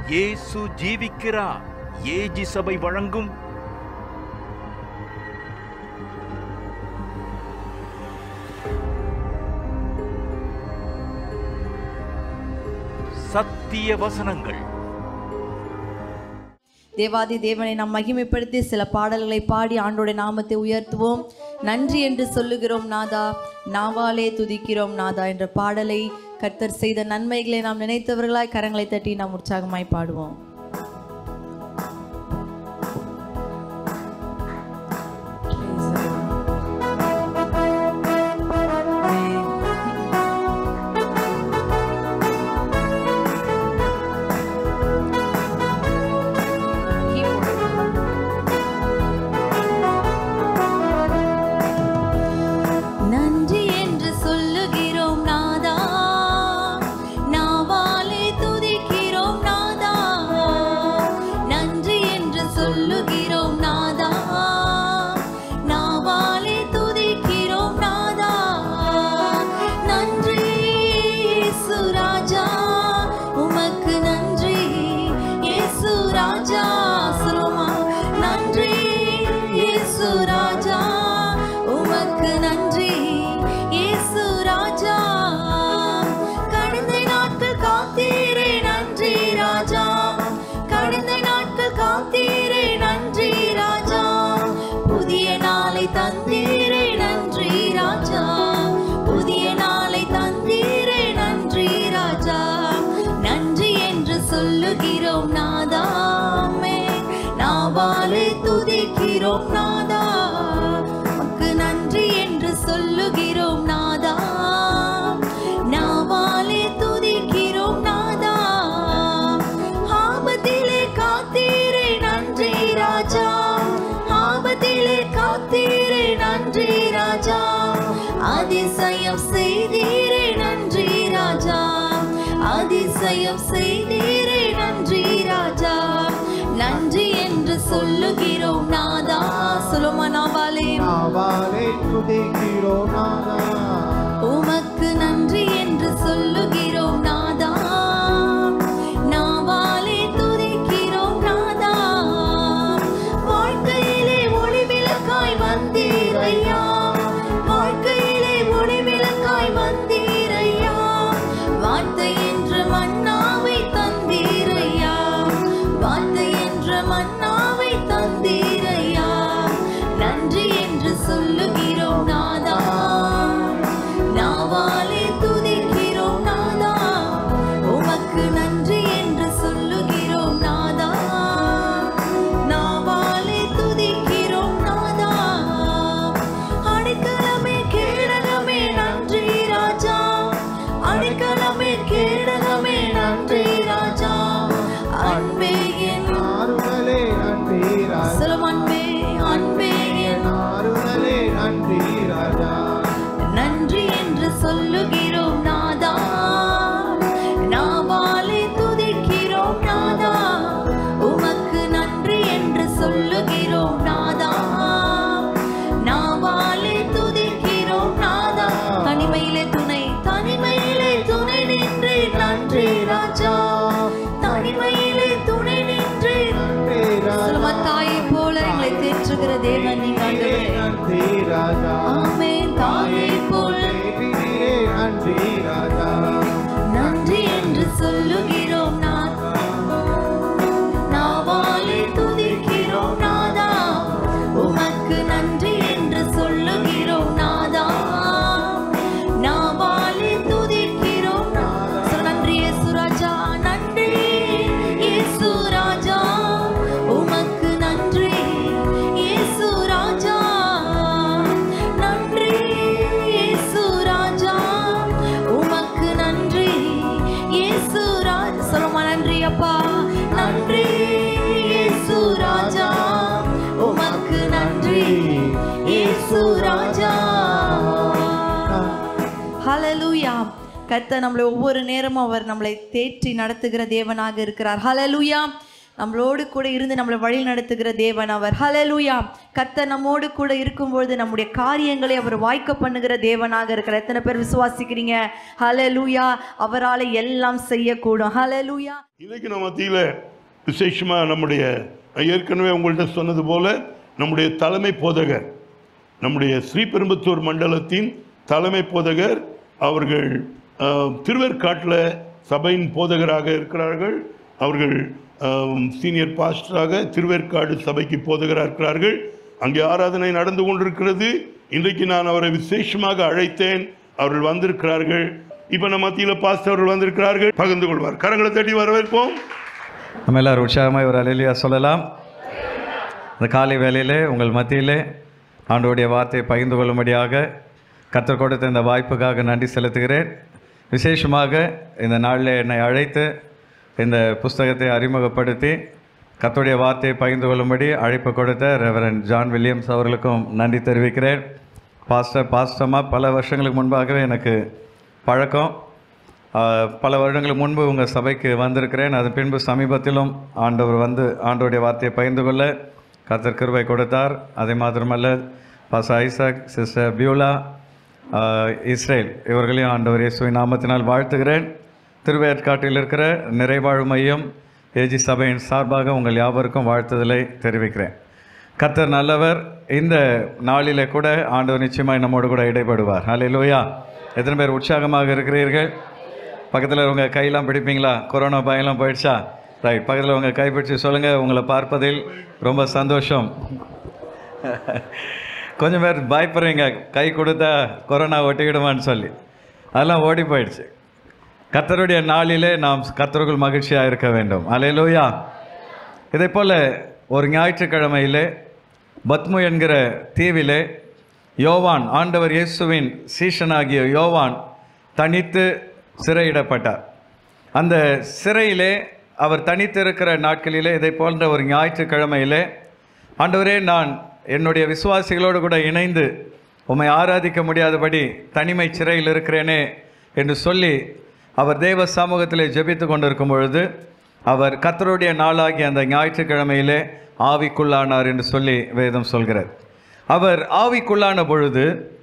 இயேசு ஜீவிக்கிறார் ஏஜி சபை வழங்கும் சத்திய வசனங்கள் தேவாதி தேவனை நாம் மகிமைப்படுத்தி சில பாடல்களை பாடி ஆண்டோடைய நாமத்தை உயர்த்துவோம் நன்றி என்று சொல்லுகிறோம் நாதா நாவாலே துதிக்கிறோம் நாதா என்ற பாடலை கர்த்தர் செய்த நன்மைகளை நாம் நினைத்தவர்களாய் கரங்களை தட்டி நாம் உற்சாகமாய் பாடுவோம் நன்றி என்று சொல்லுகிறோம் நாதா நாவாலே துதிக்கிறோம் நாதா நன்றி என்று சொல்லுகிறோம் நாதா நாவாலே துதிக்கிறோம் நாதா நன்றி இயேசு ராஜா உமக்கு நன்றி இயேசு ராஜா சொல்லுமா நன்றி இயேசு ராஜா உமக்கு நன்றி இயேசு ராஜா கடந்த நாட்கள் காத்தீரே நன்றி ராஜா கடந்த நாட்கள் காத்தீரே நன்றி ராஜா புதிய நாளை தந்தீரே நன்றி ராஜா புதிய நாளை தந்தீரே நன்றி ராஜா நன்றி என்று சொல்லுகிறோம் நாதாமே நாவாலே துதிக்கிறோம் நாதா உமக்கு நன்றி என்று சொல்லுகிறோம் நாதா நாவாலே துதிக்கிறோம் நாதா ஆபத்திலே காத்தீரே நன்றி ராஜா ஆபத்திலே காத்தீரே நன்றி ராஜா அதிசயம் செய்தீரே நன்றி ராஜா அதிசயம் செய்தீரே நன்றி ராஜா நன்றி என்று சொல்லுகிறோம் நாதா சொல்லுமா நாவாலே நாவாலே துதிக்கிறோம் நாதா உமக்கு நன்றி என்று சொல்லுகிறோம் நாதா நாவாலே துதிக்கிறோம் நாதா வாழ்க்கையிலே ஒளி விளக்காய் வந்தீரையா வாழ்க்கையிலே ஒளி விளக்காய் வந்தீரையா வார்த்தை என்று மன்னாவை தந்தீரையா வார்த்தை என்று மன்னாவை தந்தீரையா நன்றி என்று சொல்லுகிறோம் நாதா நாவாலே துதிக்கிறோம் நாதா உமக்கு நன்றி என்று சொல்லுகிறோம் நாதா நாவாலே துதிக்கிறோம் நாதா அடைக்கலமே கேடகமே நன்றி ராஜா அடைக்கலமே கேடகமே நன்றி ராஜா அன்பே என் ஆறுதலே நன்றி ராஜா சொல்லும் அன்பே அன்பே என் ஆறுதலே நன்றி ராஜா நன்றி என்று சொல்லுகிறோம் நாதா நாவாலே துதிக்கிறோம் நாதா உமக்கு நன்றி என்று சொல்லுகிறோம் நாதா நாவாலே துதிக்கிறோம் நாதா தனிமையிலே துணை தனிமையிலே துணை நின்று நன்றி ராஜா தனிமையிலே துணை நின்று நன்றி ராஜா தாயை போல எங்களை தேற்றுகிற தேவன் நீங்க ஆண்டவரே. நன்றி ராஜா ஆமென் தாயை போல தேடினீரே நன்றி ராஜா நன்றி என்று சொல்லுகிறோம் நாதா நாவாலே துதிக்கிறோம் நாதா உமக்கு நன்றி என்று சொல்லுகிறோம் நாதா நாவாலே துதிக்கிறோம் நாதா சொல்ல நன்றி இயேசு ராஜா நன்றி இயேசு ராஜா உமக்கு நன்றி இயேசு ராஜா நன்றி இயேசு ராஜா உமக்கு நன்றி இயேசு ராஜா சொல்லுமா நன்றி அப்பா நன்றி இயேசு ராஜா உமக்கு நன்றி இயேசு ராஜா ஹalleluya கர்த்தர் நம்மளை ஒவ்வொரு நேரமும் அவர் நம்மளை தேற்றி நடத்துகிற தேவனாக இருக்கிறார் ஹalleluya நம்மளோடு கூட இருந்து நம்மளை வழி நடத்துகிற தேவன் அவர் ஹalleluya கர்த்தர் நம்மோடு கூட இருக்கும்பொழுது நம்முடைய காரியங்களை அவர் வாய்க்க பண்ணுகிற தேவனாக இருக்கிற எத்தனை பேர் விசுவாசிக்கிறீங்க ஹalleluya அவரால் எல்லாம் செய்யக்கூடும் ஹalleluya இன்னைக்கு நம்ம மத்தியில் விசேஷமாக நம்முடைய ஏற்கனவே உங்கள்கிட்ட சொன்னது போல நம்முடைய தலைமை போதகர் நம்முடைய ஸ்ரீபெரும்புத்தூர் மண்டலத்தின் தலைமை போதகர் அவர்கள் அஹ், திருவேற்காட்டில் சபையின் போதகராக இருக்கிறார்கள் அவர்கள் சீனியர் பாஸ்டராக திருவேற்காடு சபைக்கு போதகராக இருக்கிறார்கள் அங்கே ஆராதனை நடந்து கொண்டிருக்கிறது இன்றைக்கு நான் அவரை விசேஷமாக அழைத்தேன் அவர்கள் வந்திருக்கிறார்கள் இப்போ நம்ம மத்தியில் பாஸ்டர் அவர்கள் வந்திருக்கிறார்கள் பகிர்ந்து கொள்வார் கரங்களை தட்டி வரவேற்போம் நம்ம எல்லாரும் உற்சாகமாக ஒரு அலையிலியா சொல்லலாம் இந்த காலை வேளையிலே உங்கள் மத்தியிலே ஆண்டவருடைய வார்த்தையை பகிர்ந்து கொள்ளும்படியாக கற்றுக் கொடுத்த இந்த வாய்ப்புக்காக நன்றி செலுத்துகிறேன் விசேஷமாக இந்த நாளில் என்னை அழைத்து இந்த புஸ்தகத்தை அறிமுகப்படுத்தி கர்த்தருடைய வார்த்தையை பகிர்ந்து கொள்ளும்படி அழைப்பு கொடுத்த ரெவரன் ஜான் வில்லியம்ஸ் அவர்களுக்கும் நன்றி தெரிவிக்கிறேன் பாஸ்டர் பாஸ்டமாக பல வருஷங்களுக்கு முன்பாகவே எனக்கு பழக்கம் ஆஹ், பல வருடங்களுக்கு முன்பு உங்கள் சபைக்கு வந்திருக்கிறேன் அதன் பின்பு சமீபத்திலும் ஆண்டவர் வந்து ஆண்டவருடைய வார்த்தையை பகிர்ந்து கொள்ள கர்த்தர் கிருபை கொடுத்தார் அதே மாத்திரமல்ல பாச ஐசக் சிஸ்டர் பியூலா ஆஹ், இஸ்ரேல் இவர்களையும் ஆண்டவர் இயேசுவின் நாமத்தினால் வாழ்த்துகிறேன் திருவேற்காட்டில் இருக்கிற நிறைவாழ் மையம் ஏஜி சபையின் சார்பாக உங்கள் யாவருக்கும் வாழ்த்துதலை தெரிவிக்கிறேன் கர்த்தர் நல்லவர் இந்த நாளிலே கூட ஆண்டவர் நிச்சயமாய் நம்மோடு கூட இடைப்படுவார் ஹalleluya எத்தனை பேர் உற்சாகமாக இருக்கிறீர்கள் பக்கத்தில் உங்கள் கையெல்லாம் பிடிப்பீங்களா கொரோனா பயம்லாம் போயிடுச்சா ரைட் பக்கத்தில் உங்கள் கை பிடிச்சு சொல்லுங்கள் உங்களை பார்ப்பதில் ரொம்ப சந்தோஷம் கொஞ்சம் பேர் பயப்படுறீங்க கை கொடுத்தா கொரோனா ஒட்டிக்கிடுமான்னு சொல்லி அதெல்லாம் ஓடி போயிடுச்சு கர்த்தருடைய நாளிலே நாம் கர்த்தருக்குள் மகிழ்ச்சியாக இருக்க வேண்டும் அலையலூயா இதே போல் ஒரு ஞாயிற்றுக்கிழமையிலே பத்மு என்கிற தீவிலே யோவான் ஆண்டவர் இயேசுவின் சீஷனாகிய யோவான் தனித்து சிறையிடப்பட்டார் அந்த சிறையிலே அவர் தனித்து இருக்கிற நாட்களிலே இதை போன்ற ஒரு ஞாயிற்றுக்கிழமையிலே ஆண்டவரே நான் என்னுடைய விசுவாசிகளோடு கூட இணைந்து உம்மை ஆராதிக்க முடியாதபடி தனிமை சிறையில் இருக்கிறேனே என்று சொல்லி அவர் தேவ சமூகத்திலே ஜெபித்து கொண்டிருக்கும் பொழுது அவர் கத்தருடைய நாளாகிய அந்த ஞாயிற்றுக்கிழமையிலே ஆவிக்குள்ளானார் என்று சொல்லி வேதம் சொல்கிறது அவர் ஆவிக்குள்ளான பொழுது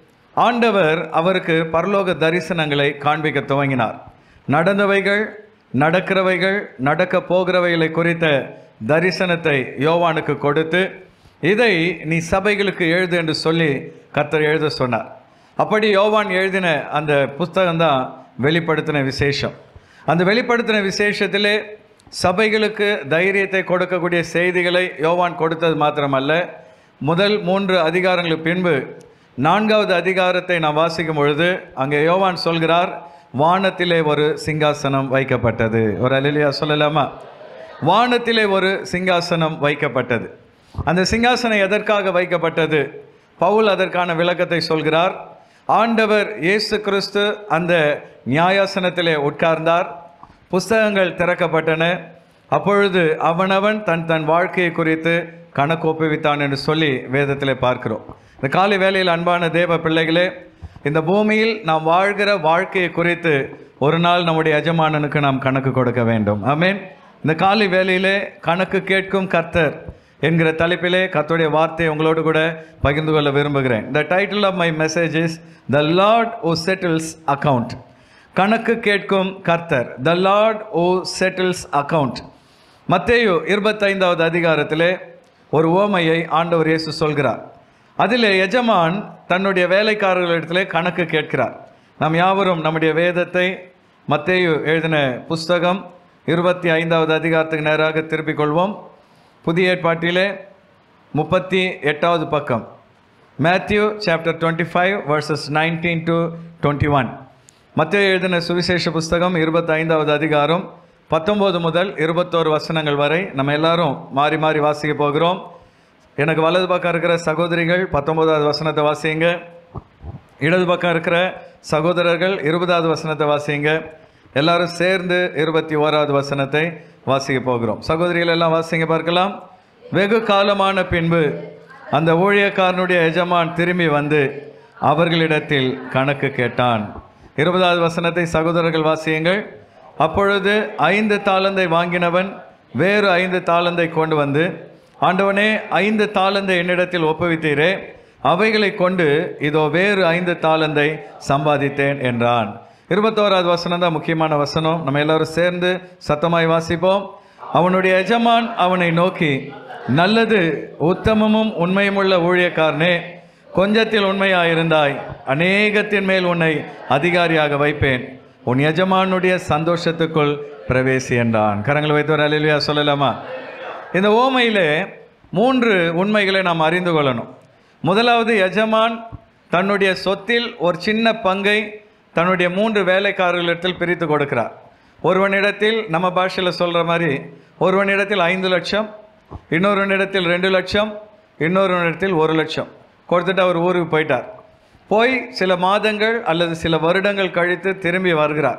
ஆண்டவர் அவருக்கு பரலோக தரிசனங்களை காண்பிக்க துவங்கினார் நடந்தவைகள் நடக்கிறவைகள் நடக்க போகிறவைகளை குறித்த தரிசனத்தை யோவானுக்கு கொடுத்து இதை நீ சபைகளுக்கு எழுது என்று சொல்லி கர்த்தர் எழுத சொன்னார் அப்படி யோவான் எழுதின அந்த புஸ்தகம்தான் வெளிப்படுத்தின விசேஷம் அந்த வெளிப்படுத்தின விசேஷத்திலே சபைகளுக்கு தைரியத்தை கொடுக்கக்கூடிய செய்திகளை யோவான் கொடுத்தது மாத்திரமல்ல முதல் மூன்று அதிகாரங்களுக்கு பின்பு நான்காவது அதிகாரத்தை நாம் வாசிக்கும் பொழுது அங்கே யோவான் சொல்கிறார் வானத்திலே ஒரு சிங்காசனம் வைக்கப்பட்டது ஒரு அலிலியா சொல்லலாமா வானத்திலே ஒரு சிங்காசனம் வைக்கப்பட்டது அந்த சிங்காசனம் எதற்காக வைக்கப்பட்டது பவுல் அதற்கான விளக்கத்தை சொல்கிறார் ஆண்டவர் இயேசு கிறிஸ்து அந்த நியாயாசனத்திலே உட்கார்ந்தார் புஸ்தகங்கள் திறக்கப்பட்டன அப்பொழுது அவனவன் தன் தன் வாழ்க்கையை குறித்து கணக்கு ஒப்புவித்தான் என்று சொல்லி வேதத்திலே பார்க்கிறோம் இந்த காலை வேளையில் அன்பான தேவ பிள்ளைகளே இந்த பூமியில் நாம் வாழ்கிற வாழ்க்கையை குறித்து ஒரு நாள் நம்முடைய எஜமானனுக்கு நாம் கணக்கு கொடுக்க வேண்டும் ஆமென் இந்த காலை வேளையிலே கணக்கு கேட்கும் கர்த்தர் என்கிற தலைப்பிலே கர்த்தருடைய வார்த்தையை உங்களோடு கூட பகிர்ந்து கொள்ள விரும்புகிறேன் the title of my message is the lord o settles account கணக்கு கேட்கும் கர்த்தர் the lord o settles account மத்தேயு இருபத்தைந்தாவது அதிகாரத்திலே ஒரு ஓமையை ஆண்டவர் இயேசு சொல்கிறார் அதிலே எஜமான் தன்னுடைய வேலைக்காரர்களிடத்திலே கணக்கு கேட்கிறார் நாம் யாவரும் நம்முடைய வேதத்தை மத்தேயு எழுதின புஸ்தகம் இருபத்தி ஐந்தாவது அதிகாரத்துக்கு நேராக திருப்பிக் கொள்வோம் புதிய ஏற்பாட்டிலே முப்பத்தி எட்டாவது பக்கம் Matthew chapter twenty five verses nineteen to twenty one மத்திய எழுதின சுவிசேஷ புஸ்தகம் இருபத்தைந்தாவது அதிகாரம் பத்தொம்போது முதல் இருபத்தோரு வசனங்கள் வரை நம்ம எல்லாரும் மாறி மாறி வாசிக்க போகிறோம் எனக்கு வலது பக்கம் இருக்கிற சகோதரிகள் பத்தொம்போதாவது வசனத்தை வாசிங்க இடது பக்கம் இருக்கிற சகோதரர்கள் இருபதாவது வசனத்தை வாசிங்க எல்லாரும் சேர்ந்து இருபத்தி ஓராவது வசனத்தை வாசிக்க போகிறோம் சகோதரிகள் எல்லாம் வாசிங்க பார்க்கலாம் வெகு காலமான பின்பு அந்த ஊழியக்காரனுடைய எஜமான் திரும்பி வந்து அவர்களிடத்தில் கணக்கு கேட்டான் இருபதாவது வசனத்தை சகோதரர்கள் வாசியுங்கள் அப்பொழுது ஐந்து தாளந்தை வாங்கினவன் வேறு ஐந்து தாளந்தை கொண்டு வந்து ஆண்டவனே ஐந்து தாளந்தை என்னிடத்தில் ஒப்புவித்தீரே அவைகளை கொண்டு இதோ வேறு ஐந்து தாளந்தை சம்பாதித்தேன் என்றான் இருபத்தோராவது வசனம் தான் முக்கியமான வசனம் நம்ம எல்லாரும் சேர்ந்து சத்தமாய் வாசிப்போம் அவனுடைய எஜமான் அவனை நோக்கி நல்லது உத்தமமும் உண்மையுமுள்ள ஊழியக்காரனே கொஞ்சத்தில் உண்மையாயிருந்தாய் அநேகத்தின் மேல் உன்னை அதிகாரியாக வைப்பேன் உன் எஜமானுடைய சந்தோஷத்துக்குள் பிரவேசி என்றான் கரங்களை வைத்தவர் அலிலியா சொல்லலாமா இந்த ஓமையிலே மூன்று உண்மைகளை நாம் அறிந்து கொள்ளணும் முதலாவது எஜமான் தன்னுடைய சொத்தில் ஒரு சின்ன பங்கை தன்னுடைய மூன்று வேலைக்காரர்களிடத்தில் பிரித்து கொடுக்கிறார் ஒருவனிடத்தில் நம்ம பாஷையில் சொல்கிற மாதிரி ஒருவனிடத்தில் ஐந்து லட்சம் இன்னொருவனிடத்தில் ரெண்டு லட்சம் இன்னொருவனிடத்தில் ஒரு லட்சம் கொடுத்துட்டு அவர் ஊருக்கு போயிட்டார் போய் சில மாதங்கள் அல்லது சில வருடங்கள் கழித்து திரும்பி வருகிறார்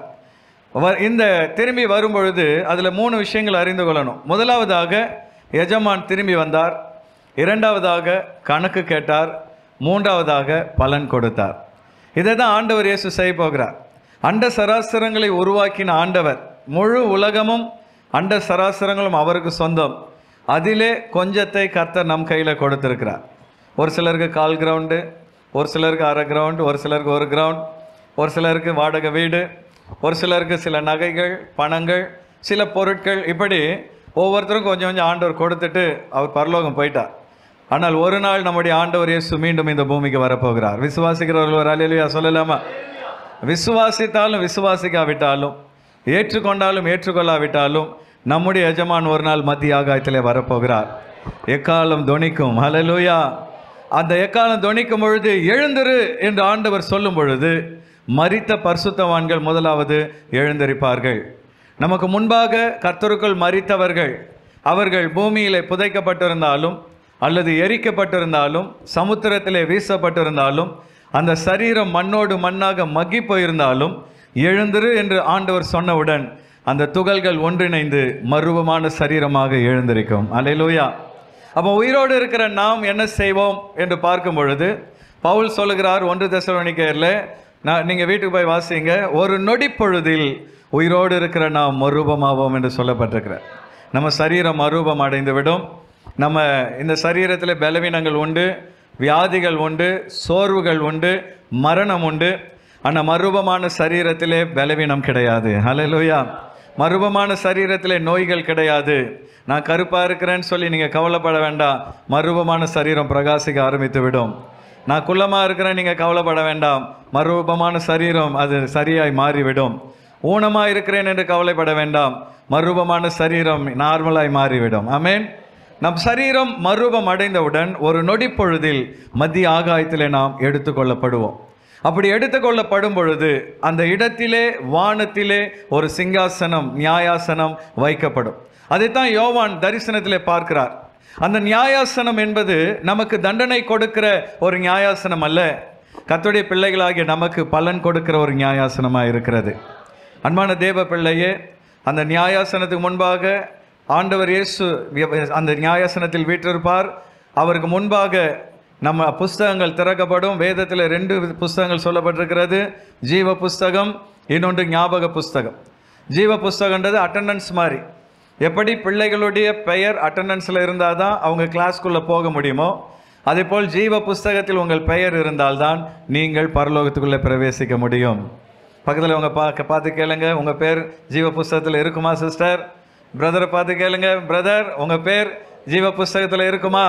வ- இந்த திரும்பி வரும்பொழுது அதில் மூணு விஷயங்கள் அறிந்து கொள்ளணும் முதலாவதாக எஜமான் திரும்பி வந்தார் இரண்டாவதாக கணக்கு கேட்டார் மூன்றாவதாக பலன் கொடுத்தார் இதை தான் ஆண்டவர் இயேசு செய்ய போகிறார் அண்ட சராசரங்களை உருவாக்கின ஆண்டவர் முழு உலகமும் அண்ட சராசரங்களும் அவருக்கு சொந்தம் அதிலே கொஞ்சத்தை கர்த்தர் நம் கையில் கொடுத்திருக்கிறார் ஒரு சிலருக்கு கால் கிரவுண்டு ஒரு சிலருக்கு அரை கிரவுண்ட் ஒரு சிலருக்கு ஒரு கிரவுண்ட் ஒரு சிலருக்கு வாடகை வீடு ஒரு சிலருக்கு சில நகைகள் பணங்கள் சில பொருட்கள் இப்படி ஒவ்வொருத்தரும் கொஞ்சம் கொஞ்சம் ஆண்டவர் கொடுத்துட்டு அவர் பரலோகம் போயிட்டார் ஆனால் ஒரு நாள் நம்முடைய ஆண்டவர் இயேசு மீண்டும் இந்த பூமிக்கு வரப்போகிறார் விசுவாசிக்கிறவர்கள் ஒரு அலையிலையா சொல்லலாமா விசுவாசித்தாலும் விசுவாசிக்காவிட்டாலும் ஏற்றுக்கொண்டாலும் ஏற்றுக்கொள்ளாவிட்டாலும் நம்முடைய எஜமான் ஒரு நாள் மத்திய ஆகாயத்திலே வரப்போகிறார் எக்காலம் தொனிக்கும் ஹalleluya அந்த எக்காலம் தொனிக்கும் பொழுது எழுந்திரு என்று ஆண்டவர் சொல்லும் பொழுது மரித்த பரிசுத்தவான்கள் முதலாவது எழுந்தரிப்பார்கள் நமக்கு முன்பாக கர்த்தருக்குள் மரித்தவர்கள் அவர்கள் பூமியிலே புதைக்கப்பட்டிருந்தாலும் அல்லது எரிக்கப்பட்டிருந்தாலும் சமுத்திரத்திலே வீசப்பட்டிருந்தாலும் அந்த சரீரம் மண்ணோடு மண்ணாக மக்கி போயிருந்தாலும் எழுந்திரு என்று ஆண்டவர் சொன்னவுடன் அந்த துகள்கள் ஒன்றிணைந்து மருவமான சரீரமாக எழுந்திருக்கும் அலையிலூயா அப்போ உயிரோடு இருக்கிற நாம் என்ன செய்வோம் என்று பார்க்கும் பொழுது பவுல் சொல்லுகிறார் ஒன்று தெசலோனிக்கேயர்ல நான் நீங்கள் வீட்டுக்கு போய் வாசிங்க ஒரு நொடி பொழுதில் உயிரோடு இருக்கிற நாம் மறுரூபமாவோம் என்று சொல்லப்பட்டிருக்கிறார் நம்ம சரீரம் மறுரூபம் அடைந்து விடும் நம்ம இந்த சரீரத்தில் பலவீனங்கள் உண்டு வியாதிகள் உண்டு சோர்வுகள் உண்டு மரணம் உண்டு ஆனால் மறுரூபமான சரீரத்திலே பலவீனம் கிடையாது ஹalleluya மறுரூபமான சரீரத்திலே நோய்கள் கிடையாது நான் கருப்பாக இருக்கிறேன்னு சொல்லி நீங்கள் கவலைப்பட வேண்டாம் மறுரூபமான சரீரம் பிரகாசிக்க ஆரம்பித்து விடும் நான் குள்ளமாக இருக்கிறேன் நீங்கள் கவலைப்பட வேண்டாம் மறுரூபமான சரீரம் அது சரியாய் மாறிவிடும் ஊனமாக இருக்கிறேன் என்று கவலைப்பட வேண்டாம் மறுரூபமான சரீரம் நார்மலாய் மாறிவிடும் ஆமென் நம் சரீரம் மறுரூபம் அடைந்தவுடன் ஒரு நொடி பொழுதில் மத்திய ஆகாயத்திலே நாம் எடுத்துக்கொள்ளப்படுவோம் அப்படி எடுத்துக்கொள்ளப்படும் பொழுது அந்த இடத்திலே வானத்திலே ஒரு சிங்காசனம் நியாயாசனம் வைக்கப்படும் அதைத்தான் யோவான் தரிசனத்திலே பார்க்கிறார் அந்த நியாயாசனம் என்பது நமக்கு தண்டனை கொடுக்கிற ஒரு நியாயாசனம் அல்ல கர்த்தருடைய பிள்ளைகளாகிய நமக்கு பலன் கொடுக்கிற ஒரு நியாயாசனமாக இருக்கிறது அன்பான தேவ பிள்ளையே அந்த நியாயாசனத்துக்கு முன்பாக ஆண்டவர் இயேசு விய- அந்த நியாயாசனத்தில் வீற்றிருப்பார் அவருக்கு முன்பாக நம்ம புஸ்தகங்கள் திறக்கப்படும் வேதத்தில் ரெண்டு வித புஸ்தகங்கள் சொல்லப்பட்டிருக்கிறது ஜீவ புஸ்தகம் இன்னொன்று ஞாபக புஸ்தகம் ஜீவ புஸ்தகன்றது அட்டண்டன்ஸ் மாதிரி எப்படி பிள்ளைகளுடைய பெயர் அட்டண்டன்ஸில் இருந்தால் தான் அவங்க கிளாஸ்க்குள்ளே போக முடியுமோ அதேபோல் ஜீவ புஸ்தகத்தில் உங்கள் பெயர் இருந்தால்தான் நீங்கள் பரலோகத்துக்குள்ளே பிரவேசிக்க முடியும் பக்கத்தில் உங்க பார்க்க பார்த்து கேளுங்க உங்கள் பேர் ஜீவ புஸ்தகத்தில் இருக்குமா சிஸ்டர் பிரதரை பார்த்து கேளுங்க பிரதர் உங்கள் பேர் ஜீவ புஸ்தகத்தில் இருக்குமா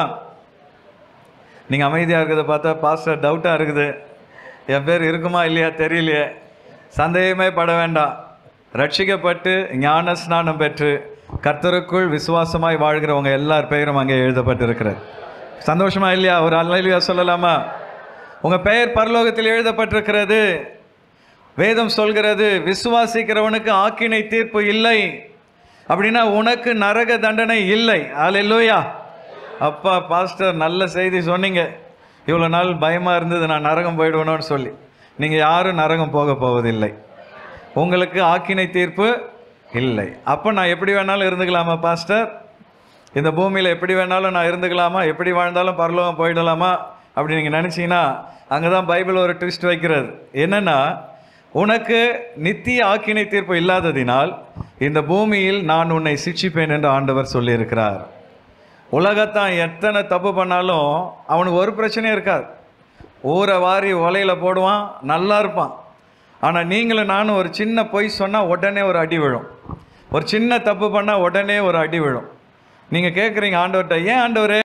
நீங்கள் அமைதியாக இருக்கிறத பார்த்தா பாஸ்டர் டவுட்டாக இருக்குது என் பேர் இருக்குமா இல்லையா தெரியலையே சந்தேகமே பட வேண்டாம் ரட்சிக்கப்பட்டு ஞான ஸ்நானம் பெற்று கர்த்தருக்குள் விசுவாசமாய் வாழ்கிறவங்க எல்லார் பெயரும் அங்கே எழுதப்பட்டிருக்கிறது சந்தோஷமா இல்லையா ஒரு அல்லையா சொல்லலாமா உங்கள் பெயர் பரலோகத்தில் எழுதப்பட்டிருக்கிறது வேதம் சொல்கிறது விசுவாசிக்கிறவனுக்கு ஆக்கினை தீர்ப்பு இல்லை அப்படின்னா உனக்கு நரக தண்டனை இல்லை அல்லேலூயா அப்பா பாஸ்டர் நல்ல செய்தி சொன்னீங்க இவ்வளோ நாள் பயமாக இருந்தது நான் நரகம் போயிடுவேனோன்னு சொல்லி நீங்கள் யாரும் நரகம் போக போவதில்லை உங்களுக்கு ஆக்கினை தீர்ப்பு இல்லை அப்போ நான் எப்படி வேணாலும் இருந்துக்கலாமா பாஸ்டர் இந்த பூமியில் எப்படி வேணாலும் நான் இருந்துக்கலாமா எப்படி வாழ்ந்தாலும் பரலோகம் போயிடலாமா அப்படி நீங்கள் நினச்சிங்கன்னா அங்கே தான் பைபிள் ஒரு ட்விஸ்ட் வைக்கிறது என்னென்னா உனக்கு நித்திய ஆக்கினை தீர்ப்பு இல்லாததினால் இந்த பூமியில் நான் உன்னை சிட்சிப்பேன் என்று ஆண்டவர் சொல்லியிருக்கிறார் உலகத்தான் எத்தனை தப்பு பண்ணாலும் அவனுக்கு ஒரு பிரச்சனையும் இருக்காது ஊரை வாரி உலையில் போடுவான் நல்லா இருப்பான் ஆனால் நீங்களும் நானும் ஒரு சின்ன பொய் சொன்னால் உடனே ஒரு அடி விழும் ஒரு சின்ன தப்பு பண்ணால் உடனே ஒரு அடி விழும் நீங்கள் கேட்குறீங்க ஆண்டவர்கிட்ட ஏன் ஆண்டவரே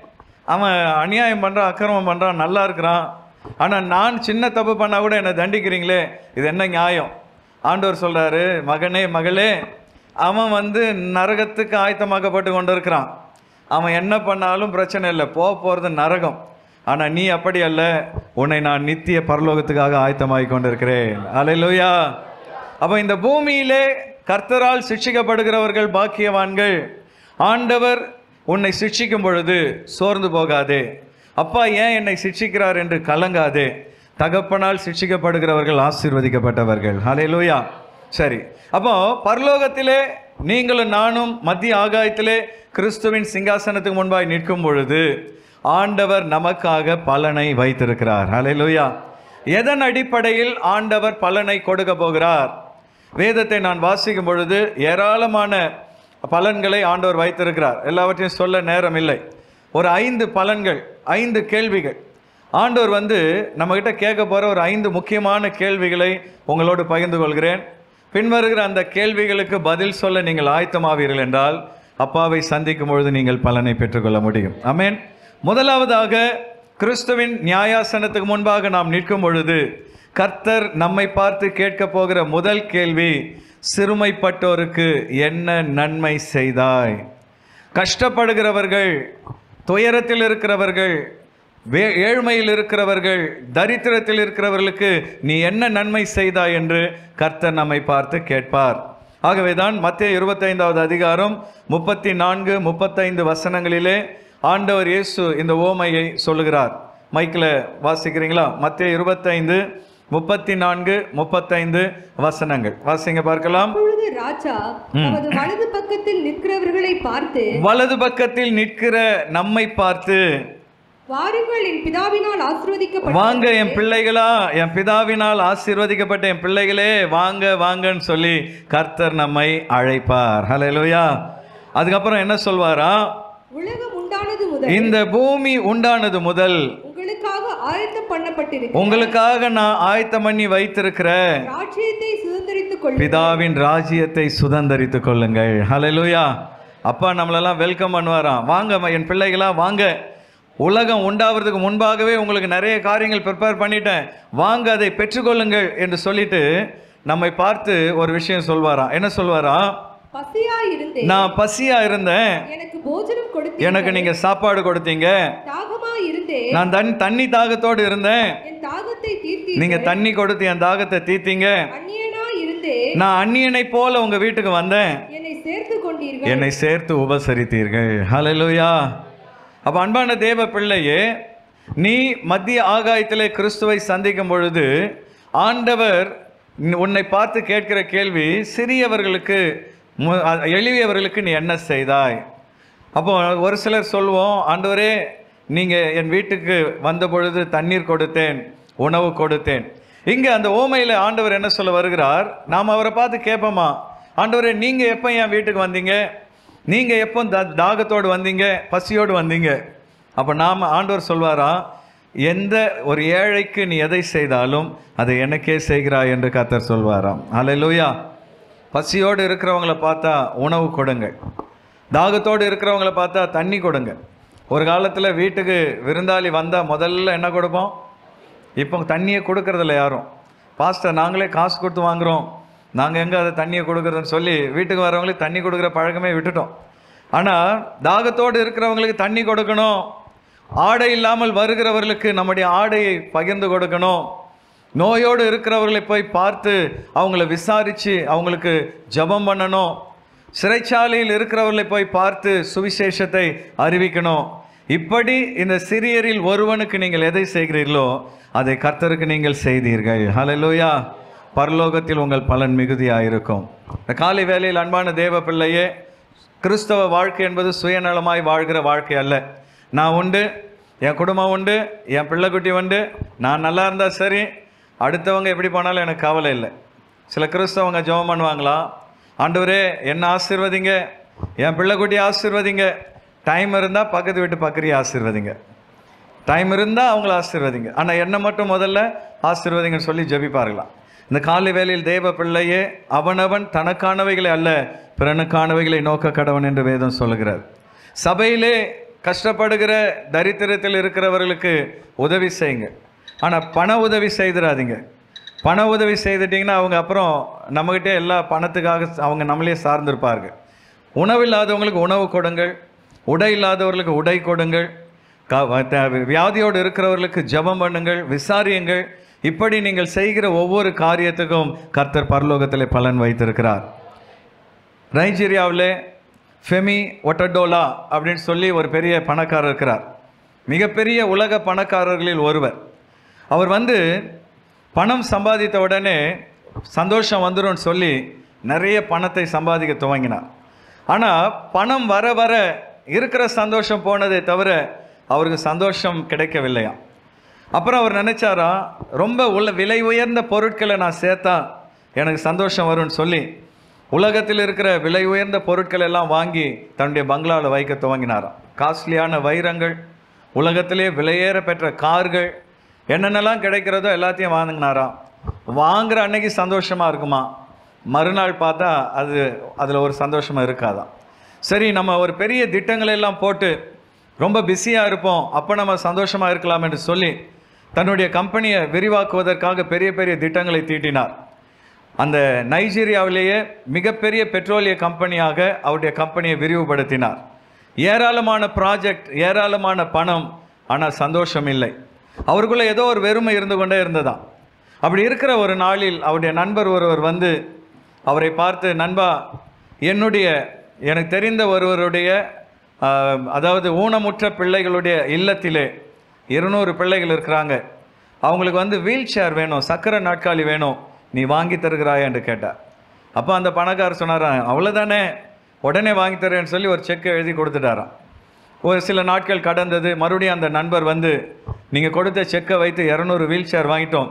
அவன் அநியாயம் பண்ணுறான் அக்கிரமம் பண்ணுறான் நல்லா இருக்கிறான் ஆனால் நான் சின்ன தப்பு பண்ணால் கூட என்னை தண்டிக்கிறீங்களே இது என்ன நியாயம் ஆண்டவர் சொல்கிறாரு மகனே மகளே அவன் வந்து நரகத்துக்கு ஆயத்தமாக்கப்பட்டு கொண்டு இருக்கிறான் அவன் என்ன பண்ணாலும் பிரச்சனை இல்லை போக போகிறது நரகம் ஆனால் நீ அப்படி அல்ல உன்னை நான் நித்திய பரலோகத்துக்காக ஆயத்தமாகி கொண்டிருக்கிறேன் அலையிலூயா அப்போ இந்த பூமியிலே கர்த்தரால் சிட்சிக்கப்படுகிறவர்கள் பாக்கியவான்கள் ஆண்டவர் உன்னை சிட்சிக்கும் பொழுது சோர்ந்து போகாதே அப்பா ஏன் என்னை சிட்சிக்கிறார் என்று கலங்காதே தகப்பனால் சிட்சிக்கப்படுகிறவர்கள் ஆசீர்வதிக்கப்பட்டவர்கள் ஹalleluya சரி அப்போ பரலோகத்திலே நீங்களும் நானும் மத்திய ஆகாயத்திலே கிறிஸ்துவின் சிங்காசனத்துக்கு முன்பாய் நிற்கும் பொழுது ஆண்டவர் நமக்காக பலனை வைத்திருக்கிறார் ஹalleluya எதன் அடிப்படையில் ஆண்டவர் பலனை கொடுக்க போகிறார் வேதத்தை நான் வாசிக்கும் பொழுது ஏராளமான பலன்களை ஆண்டவர் வைத்திருக்கிறார் எல்லாவற்றையும் சொல்ல நேரம் இல்லை ஒரு ஐந்து பலன்கள் ஐந்து கேள்விகள் ஆண்டவர் வந்து நம்மக்கிட்ட கேட்க போகிற ஒரு ஐந்து முக்கியமான கேள்விகளை உங்களோடு பகிர்ந்து கொள்கிறேன் பின்வருகிற அந்த கேள்விகளுக்கு பதில் சொல்ல நீங்கள் ஆயத்தமாவீர்கள் என்றால் அப்பாவை சந்திக்கும் பொழுது நீங்கள் பலனை பெற்றுக்கொள்ள முடியும் ஆமென் முதலாவதாக கிறிஸ்துவின் நியாயாசனத்துக்கு முன்பாக நாம் நிற்கும் பொழுது கர்த்தர் நம்மை பார்த்து கேட்க போகிற முதல் கேள்வி சிறுமைப்பட்டோருக்கு என்ன நன்மை செய்தாய் கஷ்டப்படுகிறவர்கள் துயரத்தில் இருக்கிறவர்கள் வே ஏழ்மையில் இருக்கிறவர்கள் தரித்திரத்தில் இருக்கிறவர்களுக்கு நீ என்ன நன்மை செய்தாய் என்று கர்த்தர் நம்மை பார்த்து கேட்பார் ஆகவேதான் மத்திய இருபத்தைந்தாவது அதிகாரம் முப்பத்தி நான்கு முப்பத்தைந்து வசனங்களிலே ஆண்டவர் இயேசு இந்த ஓமையை சொல்லுகிறார் மைக்கில் வாசிக்கிறீங்களா மத்திய இருபத்தைந்து முப்பத்தி நான்கு முப்பத்தைந்து வசனங்கள் வாசிங்க பார்க்கலாம் அப்பொழுது ராஜா தமது வலது பக்கத்தில் நிற்கிறவர்களை பார்த்து வலது பக்கத்தில் நிற்கிற நம்மை பார்த்து வாருங்கள் என் பிதாவினால் ஆசீர்வதிக்கப்பட்ட வாங்க என் பிள்ளைகளா என் பிதாவினால் ஆசீர்வதிக்கப்பட்ட என் பிள்ளைகளே வாங்க வாங்கன்னு சொல்லி கர்த்தர் நம்மை அழைப்பார் ஹalleluya அதுக்கப்புறம் என்ன சொல்வாரா உலகம் உண்டானது முதல் இந்த பூமி உண்டானது முதல் உங்களுக்காக ஆயத்தம் பண்ணப்பட்டிருக்கும் உங்களுக்காக நான் ஆயத்தம் பண்ணி வைத்திருக்கிற ராஜ்யத்தை சுதந்திரித்துக் கொள்ளுங்கள் பிதாவின் ராஜ்யத்தை சுதந்தரித்துக் கொள்ளுங்கள் ஹalleluya அப்பா நம்மளெல்லாம் வெல்கம் பண்ணுவாராம் வாங்க ம- என் பிள்ளைகளா வாங்க உலகம் உண்டாவதுக்கு முன்பாகவே உங்களுக்கு நிறைய காரியங்கள் ப்ரிப்பேர் பண்ணிட்டேன் வாங்க அதை பெற்றுக்கொள்ளுங்கள் என்று சொல்லிட்டு நம்மை பார்த்து ஒரு விஷயம் சொல்வாராம் என்ன சொல்வாராம் பசியா இருந்தேன் நான் பசியா இருந்தேன் எனக்கு போஜனம் கொடுத்து எனக்கு நீங்க சாப்பாடு கொடுத்தீங்க தாகமா இருந்தேன் நான் தண்ணி தண்ணி தாகத்தோடு இருந்தேன் என் தாகத்தை தீர்த்தீர்கள் நீங்க தண்ணி கொடுத்து என் தாகத்தை தீர்த்தீங்க அந்நியனா இருந்தேன் நான் அந்நியனை போல உங்க வீட்டுக்கு வந்தேன் என்னை சேர்த்து கொண்டீர்கள் என்னை சேர்த்து உபசரித்தீர்கள் ஹalleluya அப்ப அன்பான தேவ பிள்ளையே நீ மத்திய ஆகாயத்திலே கிறிஸ்துவை சந்திக்கும் பொழுது ஆண்டவர் உன்னை பார்த்து கேட்கிற கேள்வி சிறியவர்களுக்கு மு- அ- எளியவர்களுக்கு நீ என்ன செய்தாய் அப்போ ஒரு சிலர் சொல்லுவோம் ஆண்டவரே நீங்கள் என் வீட்டுக்கு வந்த பொழுது தண்ணீர் கொடுத்தேன் உணவு கொடுத்தேன் இங்கே அந்த ஓமையில் ஆண்டவர் என்ன சொல்ல வருகிறார் நாம் அவரை பார்த்து கேட்போமா ஆண்டவரே நீங்கள் எப்போ என் வீட்டுக்கு வந்தீங்க நீங்கள் எப்போ த தாகத்தோடு வந்தீங்க பசியோடு வந்தீங்க அப்போ நாம் ஆண்டவர் சொல்வாரா எந்த ஒரு ஏழைக்கு நீ எதை செய்தாலும் அதை எனக்கே செய்கிறாய் என்று கர்த்தர் சொல்வாராம் அல்லேலூயா பசியோடு இருக்கிறவங்கள பார்த்தா உணவு கொடுங்க தாகத்தோடு இருக்கிறவங்கள பார்த்தா தண்ணி கொடுங்க ஒரு காலத்தில் வீட்டுக்கு விருந்தாளி வந்தால் முதல்ல என்ன கொடுப்போம் இப்போ தண்ணியை கொடுக்கறதில்ல யாரும் பாஸ்டர் நாங்களே காசு கொடுத்து வாங்குகிறோம் நாங்கள் எங்கே அதை தண்ணியை கொடுக்குறதுன்னு சொல்லி வீட்டுக்கு வரவங்களுக்கு தண்ணி கொடுக்குற பழக்கமே விட்டுட்டோம் ஆனால் தாகத்தோடு இருக்கிறவங்களுக்கு தண்ணி கொடுக்கணும் ஆடை இல்லாமல் வருகிறவர்களுக்கு நம்முடைய ஆடையை பகிர்ந்து கொடுக்கணும் நோயோடு இருக்கிறவர்களை போய் பார்த்து அவங்கள விசாரித்து அவங்களுக்கு ஜெபம் பண்ணணும் சிறைச்சாலையில் இருக்கிறவர்களை போய் பார்த்து சுவிசேஷத்தை அறிவிக்கணும் இப்படி இந்த சிறியரில் ஒருவனுக்கு நீங்கள் எதை செய்கிறீர்களோ அதை கர்த்தருக்கு நீங்கள் செய்தீர்கள் ஹalleluya பரலோகத்தில் உங்கள் பலன் மிகுதியாயிருக்கும் இந்த காலை வேளையில் அன்பான தேவ பிள்ளையே கிறிஸ்தவ வாழ்க்கை என்பது சுயநலமாய் வாழ்கிற வாழ்க்கை அல்ல நான் உண்டு என் குடும்பம் உண்டு என் பிள்ளைக்குட்டி உண்டு நான் நல்லா இருந்தால் சரி அடுத்தவங்க எப்படி போனாலும் எனக்கு கவலை இல்லை சில கிறிஸ்தவங்க ஜெபம் பண்ணுவாங்களா ஆண்டவரே என்ன ஆசீர்வதிங்க என் பிள்ளைக்குட்டி ஆசீர்வதிங்க டைம் இருந்தால் பக்கத்து வீட்டு பக்கரியை ஆசீர்வதிங்க டைம் இருந்தால் அவங்கள ஆசீர்வதிங்க ஆனால் என்ன மட்டும் முதல்ல ஆசீர்வதிங்கன்னு சொல்லி ஜெபிப்பார்களாம் இந்த காலை வேளையில் தேவ பிள்ளையே அவனவன் தனக்கானவைகளை அல்ல பிறனுக்கானவைகளை நோக்க கடவன் என்று வேதம் சொல்லுகிறார் சபையிலே கஷ்டப்படுகிற தரித்திரத்தில் இருக்கிறவர்களுக்கு உதவி செய்யுங்க ஆனால் பண உதவி செய்திடாதீங்க பண உதவி செய்துட்டிங்கன்னா அவங்க அப்புறம் நம்மகிட்டே எல்லா பணத்துக்காக அவங்க நம்மளே சார்ந்திருப்பார்கள் உணவு இல்லாதவங்களுக்கு உணவு கொடுங்கள் உடை இல்லாதவர்களுக்கு உடை கொடுங்கள் க- த- வியாதியோடு இருக்கிறவர்களுக்கு ஜெபம் பண்ணுங்கள் விசாரியுங்கள் இப்படி நீங்கள் செய்கிற ஒவ்வொரு காரியத்துக்கும் கர்த்தர் பரலோகத்தில் பலன் வைத்திருக்கிறார் நைஜீரியாவில் ஃபெமி ஒட்டடோலா அப்படின்னு சொல்லி ஒரு பெரிய பணக்காரர் இருக்கிறார் மிகப்பெரிய உலக பணக்காரர்களில் ஒருவர் அவர் வந்து பணம் சம்பாதித்த உடனே சந்தோஷம் வந்துரும்னு சொல்லி நிறைய பணத்தை சம்பாதிக்க துவங்கினார் ஆனால் பணம் வர வர இருக்கிற சந்தோஷம் போனதே தவிர அவருக்கு சந்தோஷம் கிடைக்கவில்லையாம் அப்புறம் அவர் நினைச்சாரா ரொம்ப உள்ள விலை உயர்ந்த பொருட்களை நான் சேர்த்தா எனக்கு சந்தோஷம் வரும்னு சொல்லி உலகத்தில் இருக்கிற விலை உயர்ந்த பொருட்கள் எல்லாம் வாங்கி தன்னுடைய பங்களாவில் வைக்க துவங்கினாராம் காஸ்ட்லியான வைரங்கள் உலகத்திலே விலையேற பெற்ற கார்கள் என்னென்னலாம் கிடைக்கிறதோ எல்லாத்தையும் வாங்கினாராம் வாங்குற அன்னைக்கு சந்தோஷமாக இருக்குமா மறுநாள் பார்த்தா அது அதில் ஒரு சந்தோஷமாக இருக்காதாம் சரி நம்ம ஒரு பெரிய திட்டங்களை எல்லாம் போட்டு ரொம்ப பிஸியாக இருப்போம் அப்போ நம்ம சந்தோஷமாக இருக்கலாம் என்று சொல்லி தன்னுடைய கம்பெனியை விரிவாக்குவதற்காக பெரிய பெரிய திட்டங்களை தீட்டினார் அந்த நைஜீரியாவிலேயே மிகப்பெரிய பெட்ரோலிய கம்பெனியாக அவருடைய கம்பெனியை விரிவுபடுத்தினார் ஏராளமான ப்ராஜெக்ட் ஏராளமான பணம் ஆனால் சந்தோஷம் இல்லை அவருக்குள்ள ஏதோ ஒரு வெறுமை இருந்து கொண்டே இருந்ததாம் அப்படி இருக்கிற ஒரு நாளில் அவருடைய நண்பர் ஒருவர் வந்து அவரை பார்த்து நண்பா என்னுடைய எனக்கு தெரிந்த ஒருவருடைய ஆஹ், அதாவது ஊனமுற்ற பிள்ளைகளுடைய இல்லத்திலே இருநூறு பிள்ளைகள் இருக்கிறாங்க அவங்களுக்கு வந்து வீல் சேர் வேணும் சக்கர நாட்காலி வேணும் நீ வாங்கி தருகிறாயா என்று கேட்டார் அப்போ அந்த பணக்காரர் சொன்னாராம் அவ்வளோதானே உடனே வாங்கி தரேன்னு சொல்லி ஒரு செக் எழுதி கொடுத்துட்டாராம் ஒரு சில நாட்கள் கடந்தது மறுபடியும் அந்த நண்பர் வந்து நீங்கள் கொடுத்த செக்கை வைத்து இரநூறு வீல் சேர் வாங்கிட்டோம்